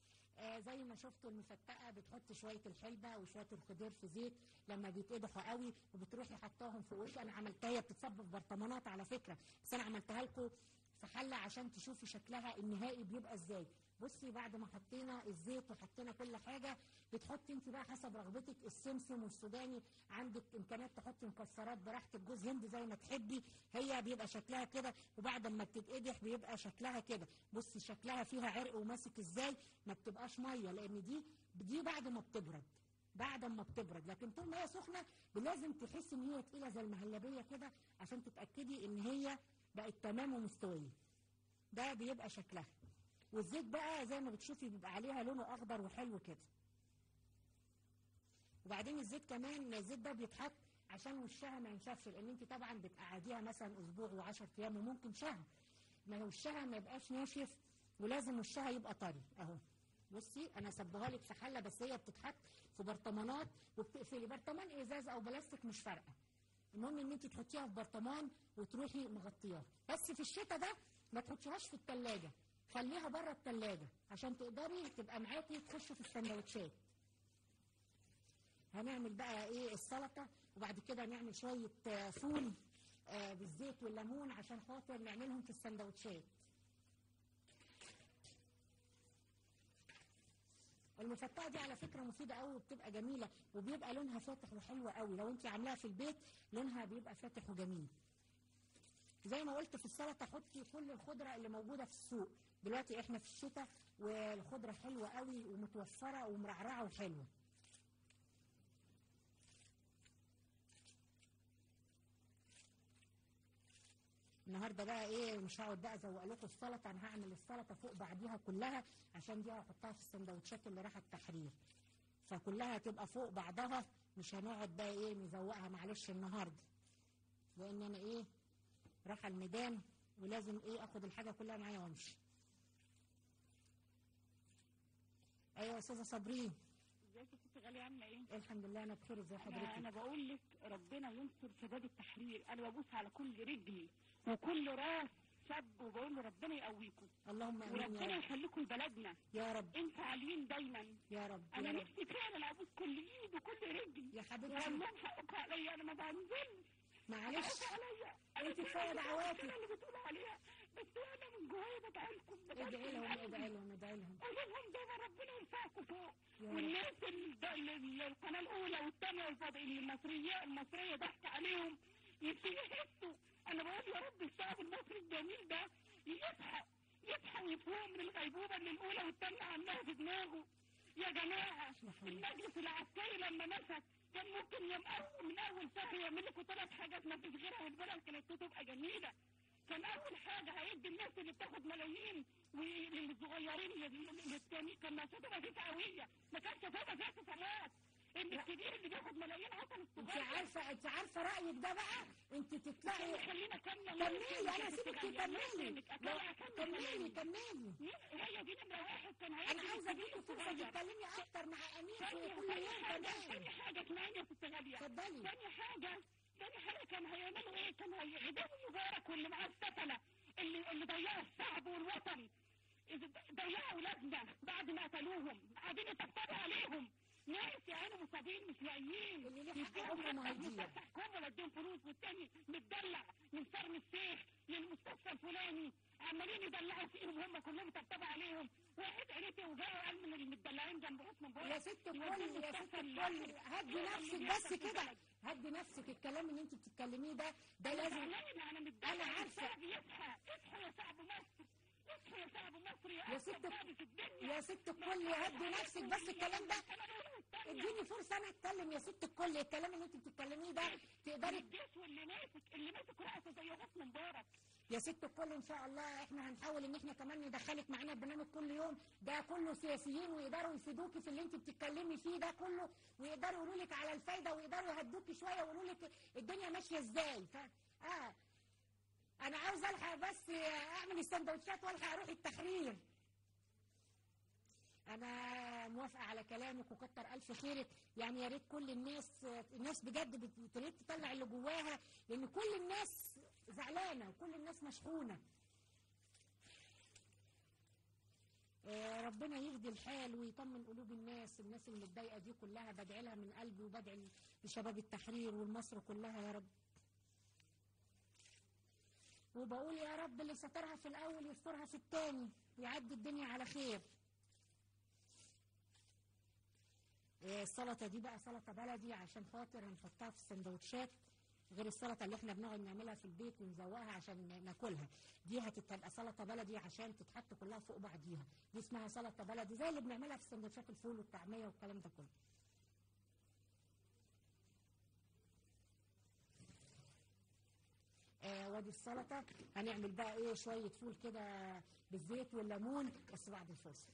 آه زي ما شفتوا المفتقه بتحط شويه الحلبه وشويه الخضار في زيت لما بيتقدحوا قوي وبتروحي حطاهم في وش انا عملتها هي بتتصب في برطمانات على فكره بس انا عملتها لكم في حله عشان تشوفي شكلها النهائي بيبقى ازاي بصي بعد ما حطينا الزيت وحطينا كل حاجه بتحطي انت بقى حسب رغبتك السمسم والسوداني عندك امكانيات تحطي مكسرات براحتك جوز هند زي ما تحبي هي بيبقى شكلها كده وبعد ما بتتقدح بيبقى شكلها كده بصي شكلها فيها عرق وماسك ازاي ما بتبقاش ميه لان دي دي بعد ما بتبرد بعد ما بتبرد لكن طول ما هي سخنه لازم تحسي ان هي تقيله زي المهلبيه كده عشان تتاكدي ان هي بقت تمام ومستويه ده بيبقى شكلها والزيت بقى زي ما بتشوفي بيبقى عليها لونه اخضر وحلو كده وبعدين الزيت كمان الزيت ده بيتحط عشان وشها ما ينشفش لان انت طبعا بتقعديها مثلا اسبوع و10 ايام وممكن شهر ما هو وشها ما يبقاش ناشف ولازم وشها يبقى طري اهو بصي انا صبها لك في حله بس هي بتتحط في برطمانات وبتقفلي برطمان ازاز او بلاستيك مش فارقه المهم ان انت تحطيها في برطمان وتروحي مغطياها بس في الشتاء ده ما تحطيهاش في التلاجة خليها بره التلاجة عشان تقدري تبقى معاكي تخش في السندوتشات هنعمل بقى ايه السلطه وبعد كده نعمل شويه آه، فول آه، بالزيت والليمون عشان خاطر نعملهم في السندوتشات المفتقه دي على فكره مفيده قوي وبتبقى جميله وبيبقى لونها فاتح وحلوه قوي لو انت عاملاها في البيت لونها بيبقى فاتح وجميل زي ما قلت في السلطه حطي كل الخضره اللي موجوده في السوق دلوقتي احنا في الشتاء والخضره حلوه قوي ومتوفره ومرعرعه وحلوه النهارده بقى ايه مش هقعد بقى ازوق لكم السلطه انا هعمل السلطه فوق بعديها كلها عشان دي هحطها في السندوتشات اللي رايحه التحرير فكلها هتبقى فوق بعضها مش هنقعد بقى ايه نزوقها معلش النهارده لان انا ايه رايحه الميدان ولازم ايه اخد الحاجه كلها معايا وامشي ايوه يا استاذه صابرين ازيك يا ست غاليه عامله ايه؟ الحمد لله انا بخير ازي انا حضرتك انا بقول لك ربنا ينصر شباب التحرير انا ببوس على كل رجلي وكل راس شاب وبقول له ربنا يقويكم اللهم امين وربنا يا رب يخليكم لبلدنا يا رب انتوا عاليين دايما يا رب انا يا رب نفسي فعلا ابوس كل ايد وكل رجل يا حبيبتي والله حقكم عليا انا ما بنزلش معلش حقكم عليا انت كفايه دعواتك انا اللي بتقول عليها بس انا من جوايا بدعي لكم ادعي لهم ادعي لهم ادعي لهم قولوا لهم ده ربنا يرفعكم فوق يا رب والناس ال- ال- ال- القناه الاولى والثانيه والفضائيه المصريه المصريه ضحك عليهم يبتدي يحسوا انا بقول يا رب الشعب المصري الجميل ده يصحى يصحى ويفوق من الغيبوبه اللي الاولى والثانيه عاملاها في دماغه يا جماعه المجلس العسكري لما مسك كان ممكن يوم اول من اول شهر يعمل لكم ثلاث حاجات ما فيش غيرها والبلد كانت تبقى جميله كان اول حاجه هيدي الناس اللي بتاخد ملايين وللصغيرين للتاني كان نشاطها فيه قويه ما كانش فيها فيها اتصالات ان الكبير اللي بياخد ملايين حصل انت الصغير عارفه انت عارفه رايك ده بقى انت تطلعي خلينا كمل كملي انا سيبك تكملي لا، كملي كملي هي دي نمره واحد كان هيدي انا عاوزه اديكي للكبير فرصه الصغير. تتكلمي اكتر مع امين ثانية في كل يوم حاجة كمان ثانية حاجة اسمعيني يا ست غالية اتفضلي ثاني حاجة ثاني حاجة كان هيعملوا ايه؟ كان هيعدموا مبارك واللي معاه السفلة اللي اللي ضيعوا الشعب والوطن إذا- ضيعوا ولادنا بعد ما قتلوهم قاعدين يطبطبوا عليهم ناس يا عيني مصابين مش لاقيين اللي ليه حق عمره ما هيضيع. حكومه ولا اديهم فلوس والتاني متدلع من شرم الشيخ للمستشفى الفلاني عمالين يدلعوا فيهم هم كلهم يطبطبوا عليهم واحد عينيتي وجاي قال من المدلعين جنب حسن مبارك يا ست الكل يا ست الكل هدي نفسك بس كده هدي نفسك الكلام اللي انت بتتكلميه ده ده لازم انا انا متضايقه أنا عارفة. الشعب يصحى اصحى يا شعب مصر اصحى يا شعب مصر يا يا أكبر ست شعب في الدنيا يا ست الكل هدي نفسك بس الكلام ده اديني فرصه انا اتكلم يا ست الكل الكلام اللي انت بتتكلميه ده تقدري الجيش واللي ماسك اللي ماسك راسه زي حسن مبارك يا ست الكل ان شاء الله احنا هنحاول ان احنا كمان ندخلك معانا البرنامج كل يوم ده كله سياسيين ويقدروا يفيدوكي في اللي انت بتتكلمي فيه ده كله ويقدروا يقولوا لك على الفايده ويقدروا يهدوكي شويه ويقولوا لك الدنيا ماشيه ازاي ف اه انا عاوز الحق بس اعمل السندوتشات والحق اروح التحرير انا موافقه على كلامك وكتر الف خيرك يعني يا ريت كل الناس الناس بجد بت- تريد تطلع اللي جواها لان كل الناس زعلانه وكل الناس مشحونه آه، ربنا يهدي الحال ويطمن قلوب الناس الناس اللي متضايقه دي كلها بدعي لها من قلبي وبدعي لشباب التحرير والمصر كلها يا رب وبقول يا رب اللي سترها في الاول يسترها في الثاني ويعدي الدنيا على خير آه، السلطه دي بقى سلطه بلدي عشان خاطر هنحطها في السندوتشات غير السلطه اللي احنا بنقعد نعملها في البيت ونزوقها عشان ناكلها دي هتبقى سلطه بلدي عشان تتحط كلها فوق بعضيها دي اسمها سلطه بلدي زي اللي بنعملها في سندوتشات الفول والطعميه والكلام ده كله آه وادي السلطه هنعمل بقى ايه شويه فول كده بالزيت والليمون بس بعد الفاصل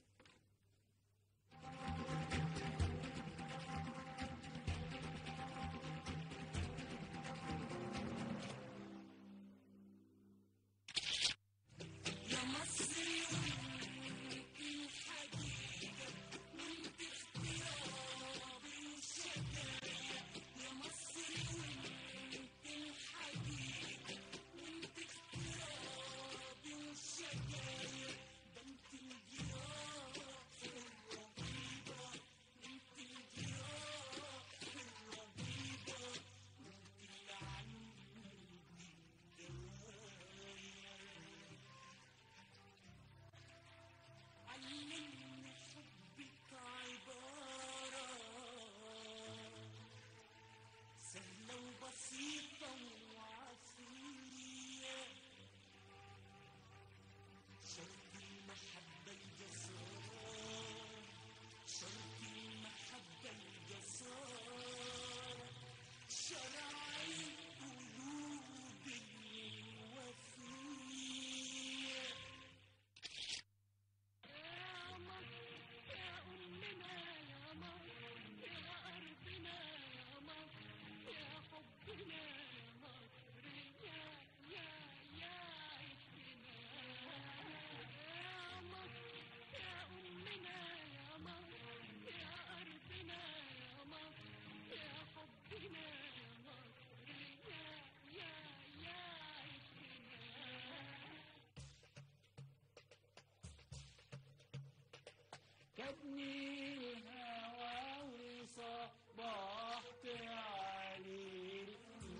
كدني الهوى وصبحت عليه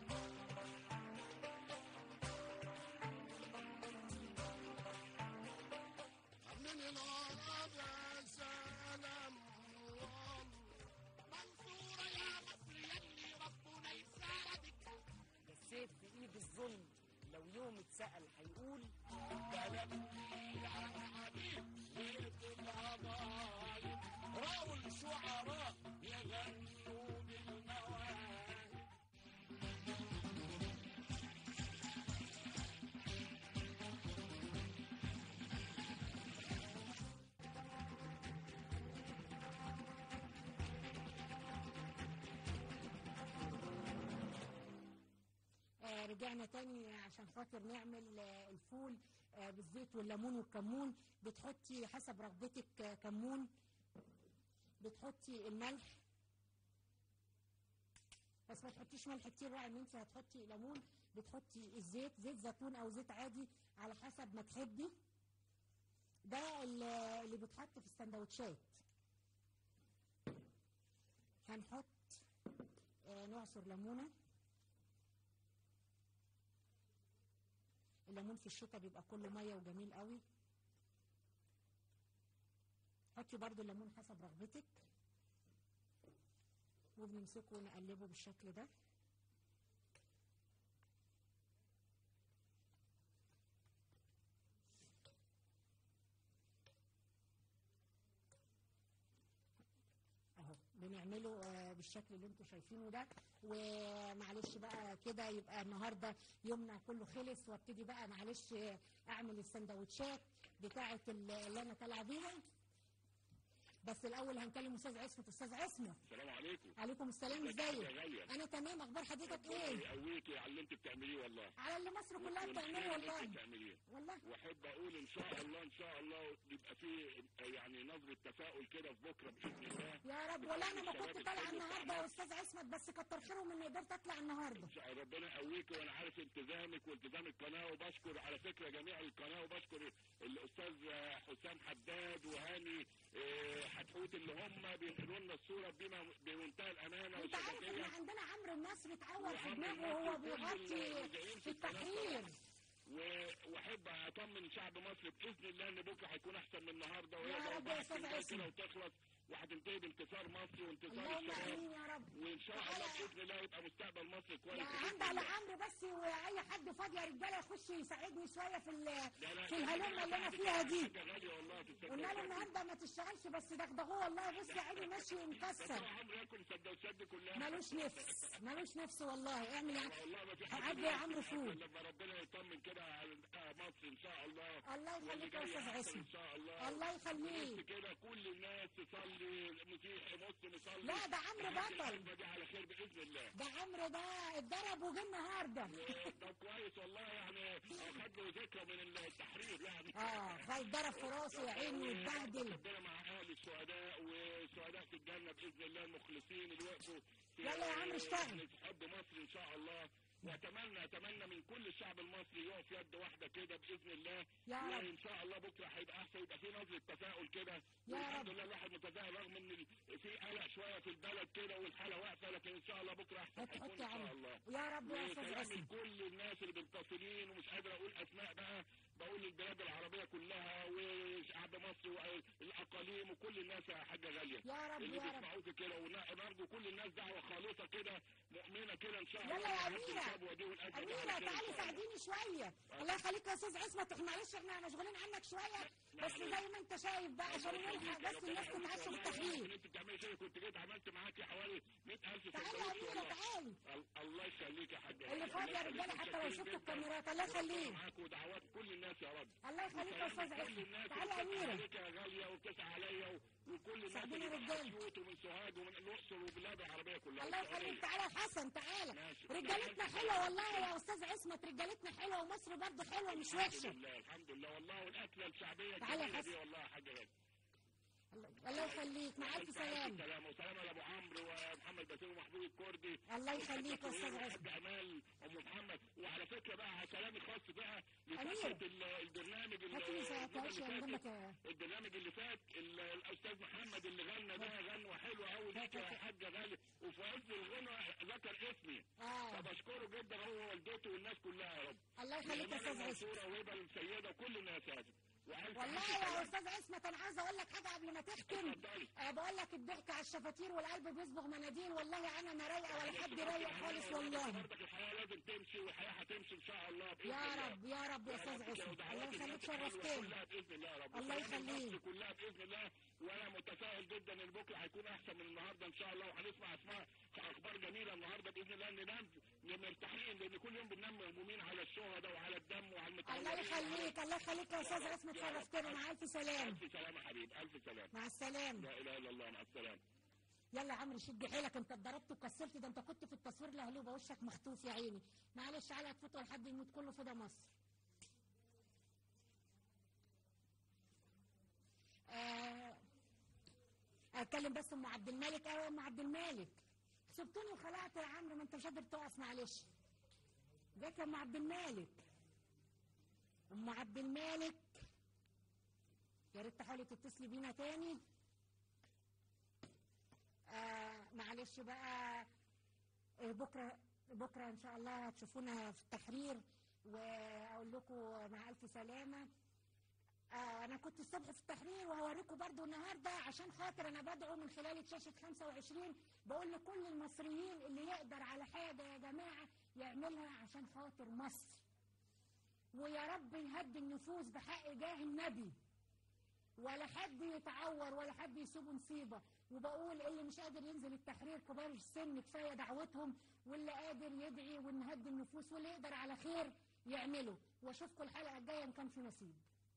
من الغرب سلام منصورة يا مصر يلي ربنا يساعدك السيف في ايد الظلم لو يوم اتسأل هيقول راوا الشعراء يغنوا بالمواهب آه، رجعنا تاني عشان خاطر نعمل آه، الفول آه، بالزيت والليمون والكمون بتحطي حسب رغبتك آه، كمون بتحطي الملح بس ما تحطيش ملح كتير بقى ان انت هتحطي ليمون بتحطي الزيت زيت زيتون او زيت عادي على حسب ما تحبي ده اللي اللي بيتحط في السندوتشات هنحط آه، نعصر ليمونه الليمون في الشتاء بيبقى كله ميه وجميل قوي حطي برضو الليمون حسب رغبتك وبنمسكه ونقلبه بالشكل ده اهو بنعمله آه، بالشكل اللي انتوا شايفينه ده ومعلش بقى كده يبقى النهارده يومنا كله خلص وابتدي بقى معلش آه، اعمل السندوتشات بتاعه اللي انا طالعه بيها بس الاول هنكلم استاذ عصمت استاذ عصمت السلام عليكم عليكم السلام ازيك يا ازيك غالية؟ انا تمام اخبار حضرتك ايه يقويكي على اللي انت بتعمليه والله على اللي مصر كلها بتعمله والخير اللي والله انت بتعمليه والله واحب اقول ان شاء الله ان شاء الله يبقى في يعني نظره تفاؤل كده في بكره باذن الله يا رب ولا انا ما كنت طالعه النهارده يا استاذ عصمت بس كتر خيرهم اني قدرت اطلع النهارده ربنا يقويك وانا عارف التزامك والتزام القناه وبشكر على فكره جميع القناه وبشكر الاستاذ حسام حداد وهاني آه، حتحوت اللي هم بينقلوا لنا الصوره بما بمنتهى الامانه انت عارف والشفافيه احنا عندنا عمرو النصر اتعور في وعمرو دماغه وهو النصر كل بيغطي المذيعين في القناة التحرير و- واحب اطمن شعب مصر باذن الله ان بكره هيكون احسن من النهارده وهي يا رب يا ضربات أستاذ كده عصمت. كده وتخلص وهتنتهي بانتصار مصر وانتصار اللهم الشباب امين يا رب وان شاء الله باذن الله يبقى مستقبل مصر يا كويس عند على عمرو بس واي حد فاضي يا رجاله يخش يساعدني شويه في ال- في الهلمه اللي انا فيها دي حاجه غاليه والله تصدق قلنا له النهارده ما تشتغلش بس دغدغوه والله بص يا عيني ماشي مكسر عمرو ياكل السندوتشات دي كلها ملوش نفس ملوش نفس والله اعمل يا والله ما في عدي يا عمرو فول لما ربنا يطمن كده على مصر ان شاء الله الله يخليك يا واللي استاذ جاي عصمت ان شاء الله الله ونفس يخليك كده كل الناس تصلي مسيحي مسلم يصلي لا ده عمرو بطل الحكمة دي على خير باذن الله ده عمرو ده اتضرب وجه النهارده ده كويس والله يعني اخد له ذكرى من التحرير يعني اه خد ضرب في راسه يا عيني واتبهدل ربنا مع اهل الشهداء والشهداء في الجنه باذن الله المخلصين اللي وقفوا في يلا يا عم اشتغل. حب مصر ان شاء الله واتمنى اتمنى من كل الشعب المصري يقف يد واحده كده باذن الله يا رب. وان شاء الله بكره هيبقى احسن يبقى في نظره تفاؤل كده يا والحمد رب. لله الواحد متفائل رغم ان ال- في قلق شويه في البلد كده والحاله واقفه لكن ان شاء الله بكره احسن حط هيكون حط يا ان شاء عمرو الله يا رب يا استاذ وكلام عصمت لكل الناس اللي متصلين ومش قادر اقول اسماء بقى بقول للبلاد العربيه كلها وشعب مصر والاقاليم وكل الناس يا حاجه غاليه يا رب اللي يا رب بيسمعوك كده ونرجو كل الناس دعوه خالصة كده مؤمنه كده ان شاء الله يلا يا نهدي أميرة. الشبوة دي ونقدم على أميرة خير إن تعالي شاء الله. ساعديني شوية الله يخليك يا أستاذ عصمت إحنا معلش إحنا مشغولين عنك شوية بس زي ما أنت شايف بقى عشان نلحق بس الناس تتعشى في التحرير انت بتعملي كده كنت جيت عملت معاكي حوالي 100000 تعالي يا أميرة تعالي ال- الله يخليك يا حاج اللي فاضي يا رجالة حتى لو شفتوا الكاميرات الله يخليك معاك ودعوات كل الناس يا رب الله يخليك يا أستاذ كل عصمت الناس تعالي يا اللي أميرة عليك يا غاليه وبتسعى عليا و- وكل الناس ساعديني اللي من رجالة. اسيوط ومن سوهاج ومن الاقصر والبلاد العربيه كلها الله والسعودية. يخليك تعالى يا حسن تعالى ماشي. رجالتنا حلوة والله يا أستاذ عصمت رجالتنا حلوة ومصر برضه حلوة مش الحمد وحشة لله الحمد لله والله والاكله الشعبيه تعالى يا الجميله دي حسن. والله يا حاج غالي الله يخليك مع ألف سلام سلام وسلام على ابو عمرو ومحمد باسم ومحمود الكردي الله يخليك يا أستاذ عصمت وحاج امال ام محمد وعلى فكره بقى كلامي خاص بقى أميرة. لفتره ال- البرنامج ال- هاتي ساعتهاش يا اللي جنبك فاتت. يا البرنامج اللي فات ال- الاستاذ محمد اللي غنى ده غنوه حلوه قوي ليك يا حاجه غالي وفي عز الغنى ذكر اسمي آه فبشكره جدا هو ووالدته والناس كلها يا رب الله يخليك يا أستاذ عصمت منصوره وهبه السيده وكل الناس يا أسف. وألف والله ألف يا سلام. استاذ عصمت انا عايزه اقول لك حاجه قبل ما تختم اتفضلي. أه بقول لك الضحك على الشفاتير والقلب بيصبغ مناديل والله انا ما رايقه ولا حد رايق خالص والله برضك الحياه لازم تمشي والحياه هتمشي ان شاء الله بإذن يا الله. رب يا رب يا استاذ عصمت الله يخليك شرفتني كلها باذن الله يا رب الله وسلام يخليك. مصر كلها باذن الله وانا متفائل جدا ان بكره هيكون احسن من النهارده ان شاء الله وهنسمع اسماء اخبار جميله النهارده باذن الله ننام مرتاحين لان كل يوم بننام مهمومين على الشهداء وعلى الدم وعلى المتعورين الله يخليك الله يخليك يا استاذ عصمت شرفتني مع الف سلام الف سلامه حبيب الف سلام مع السلامه لا اله الا الله مع السلامه يلا يا عمرو شد حيلك انت اتضربت وكسرت ده انت كنت في التصوير لهلوبه وشك مخطوف يا عيني معلش على تفوتوا لحد يموت كله فدا مصر آه، اتكلم بس ام عبد الملك ايوه يا ام عبد الملك سبتوني وخلعت يا عمرو ما انت مش قادر تقف معلش ازيك يا ام عبد المالك ام عبد المالك يا ريت تحاولي تتصلي بينا تاني آه معلش بقى آه، بكره بكره ان شاء الله هتشوفونا في التحرير واقول لكم مع الف سلامه آه انا كنت الصبح في التحرير وهوريكم برضو النهارده عشان خاطر انا بدعو من خلال شاشه 25 بقول لكل المصريين اللي يقدر على حاجه يا جماعه يعملها عشان خاطر مصر ويا رب يهدي النفوس بحق جاه النبي ولا حد يتعور ولا حد يسيبه نصيبه وبقول اللي مش قادر ينزل التحرير كبار السن كفايه دعوتهم واللي قادر يدعي ونهدي النفوس واللي يقدر على خير يعمله واشوفكم الحلقه الجايه ان كان في نصيب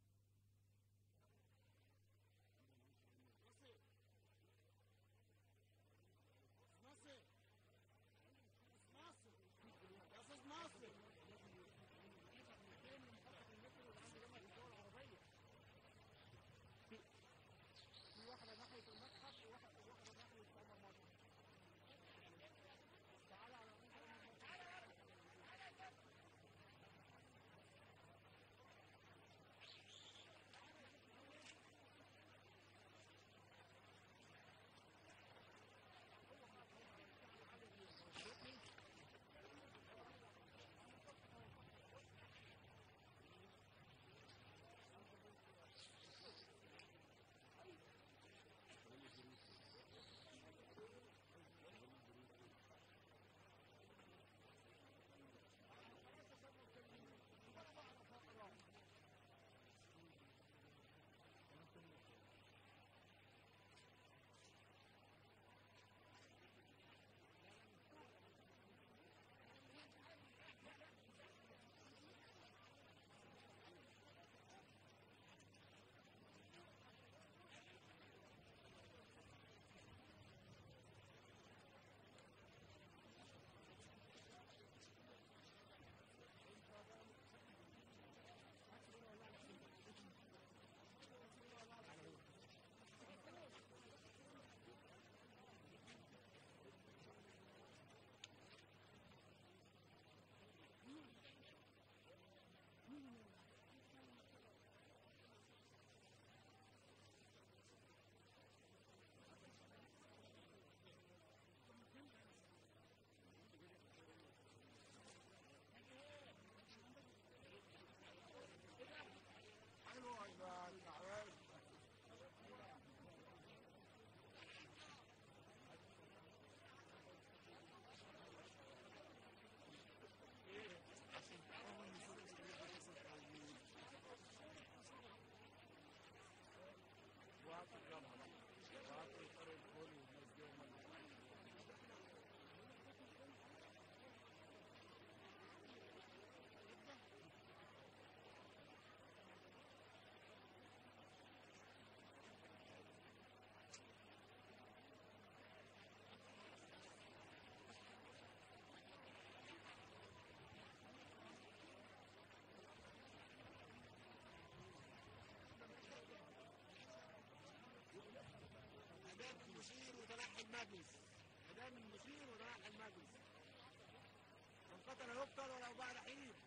المشير وتنحي المجلس ادام المشير وتنحي المجلس من قتل يقتل ولو بعد حين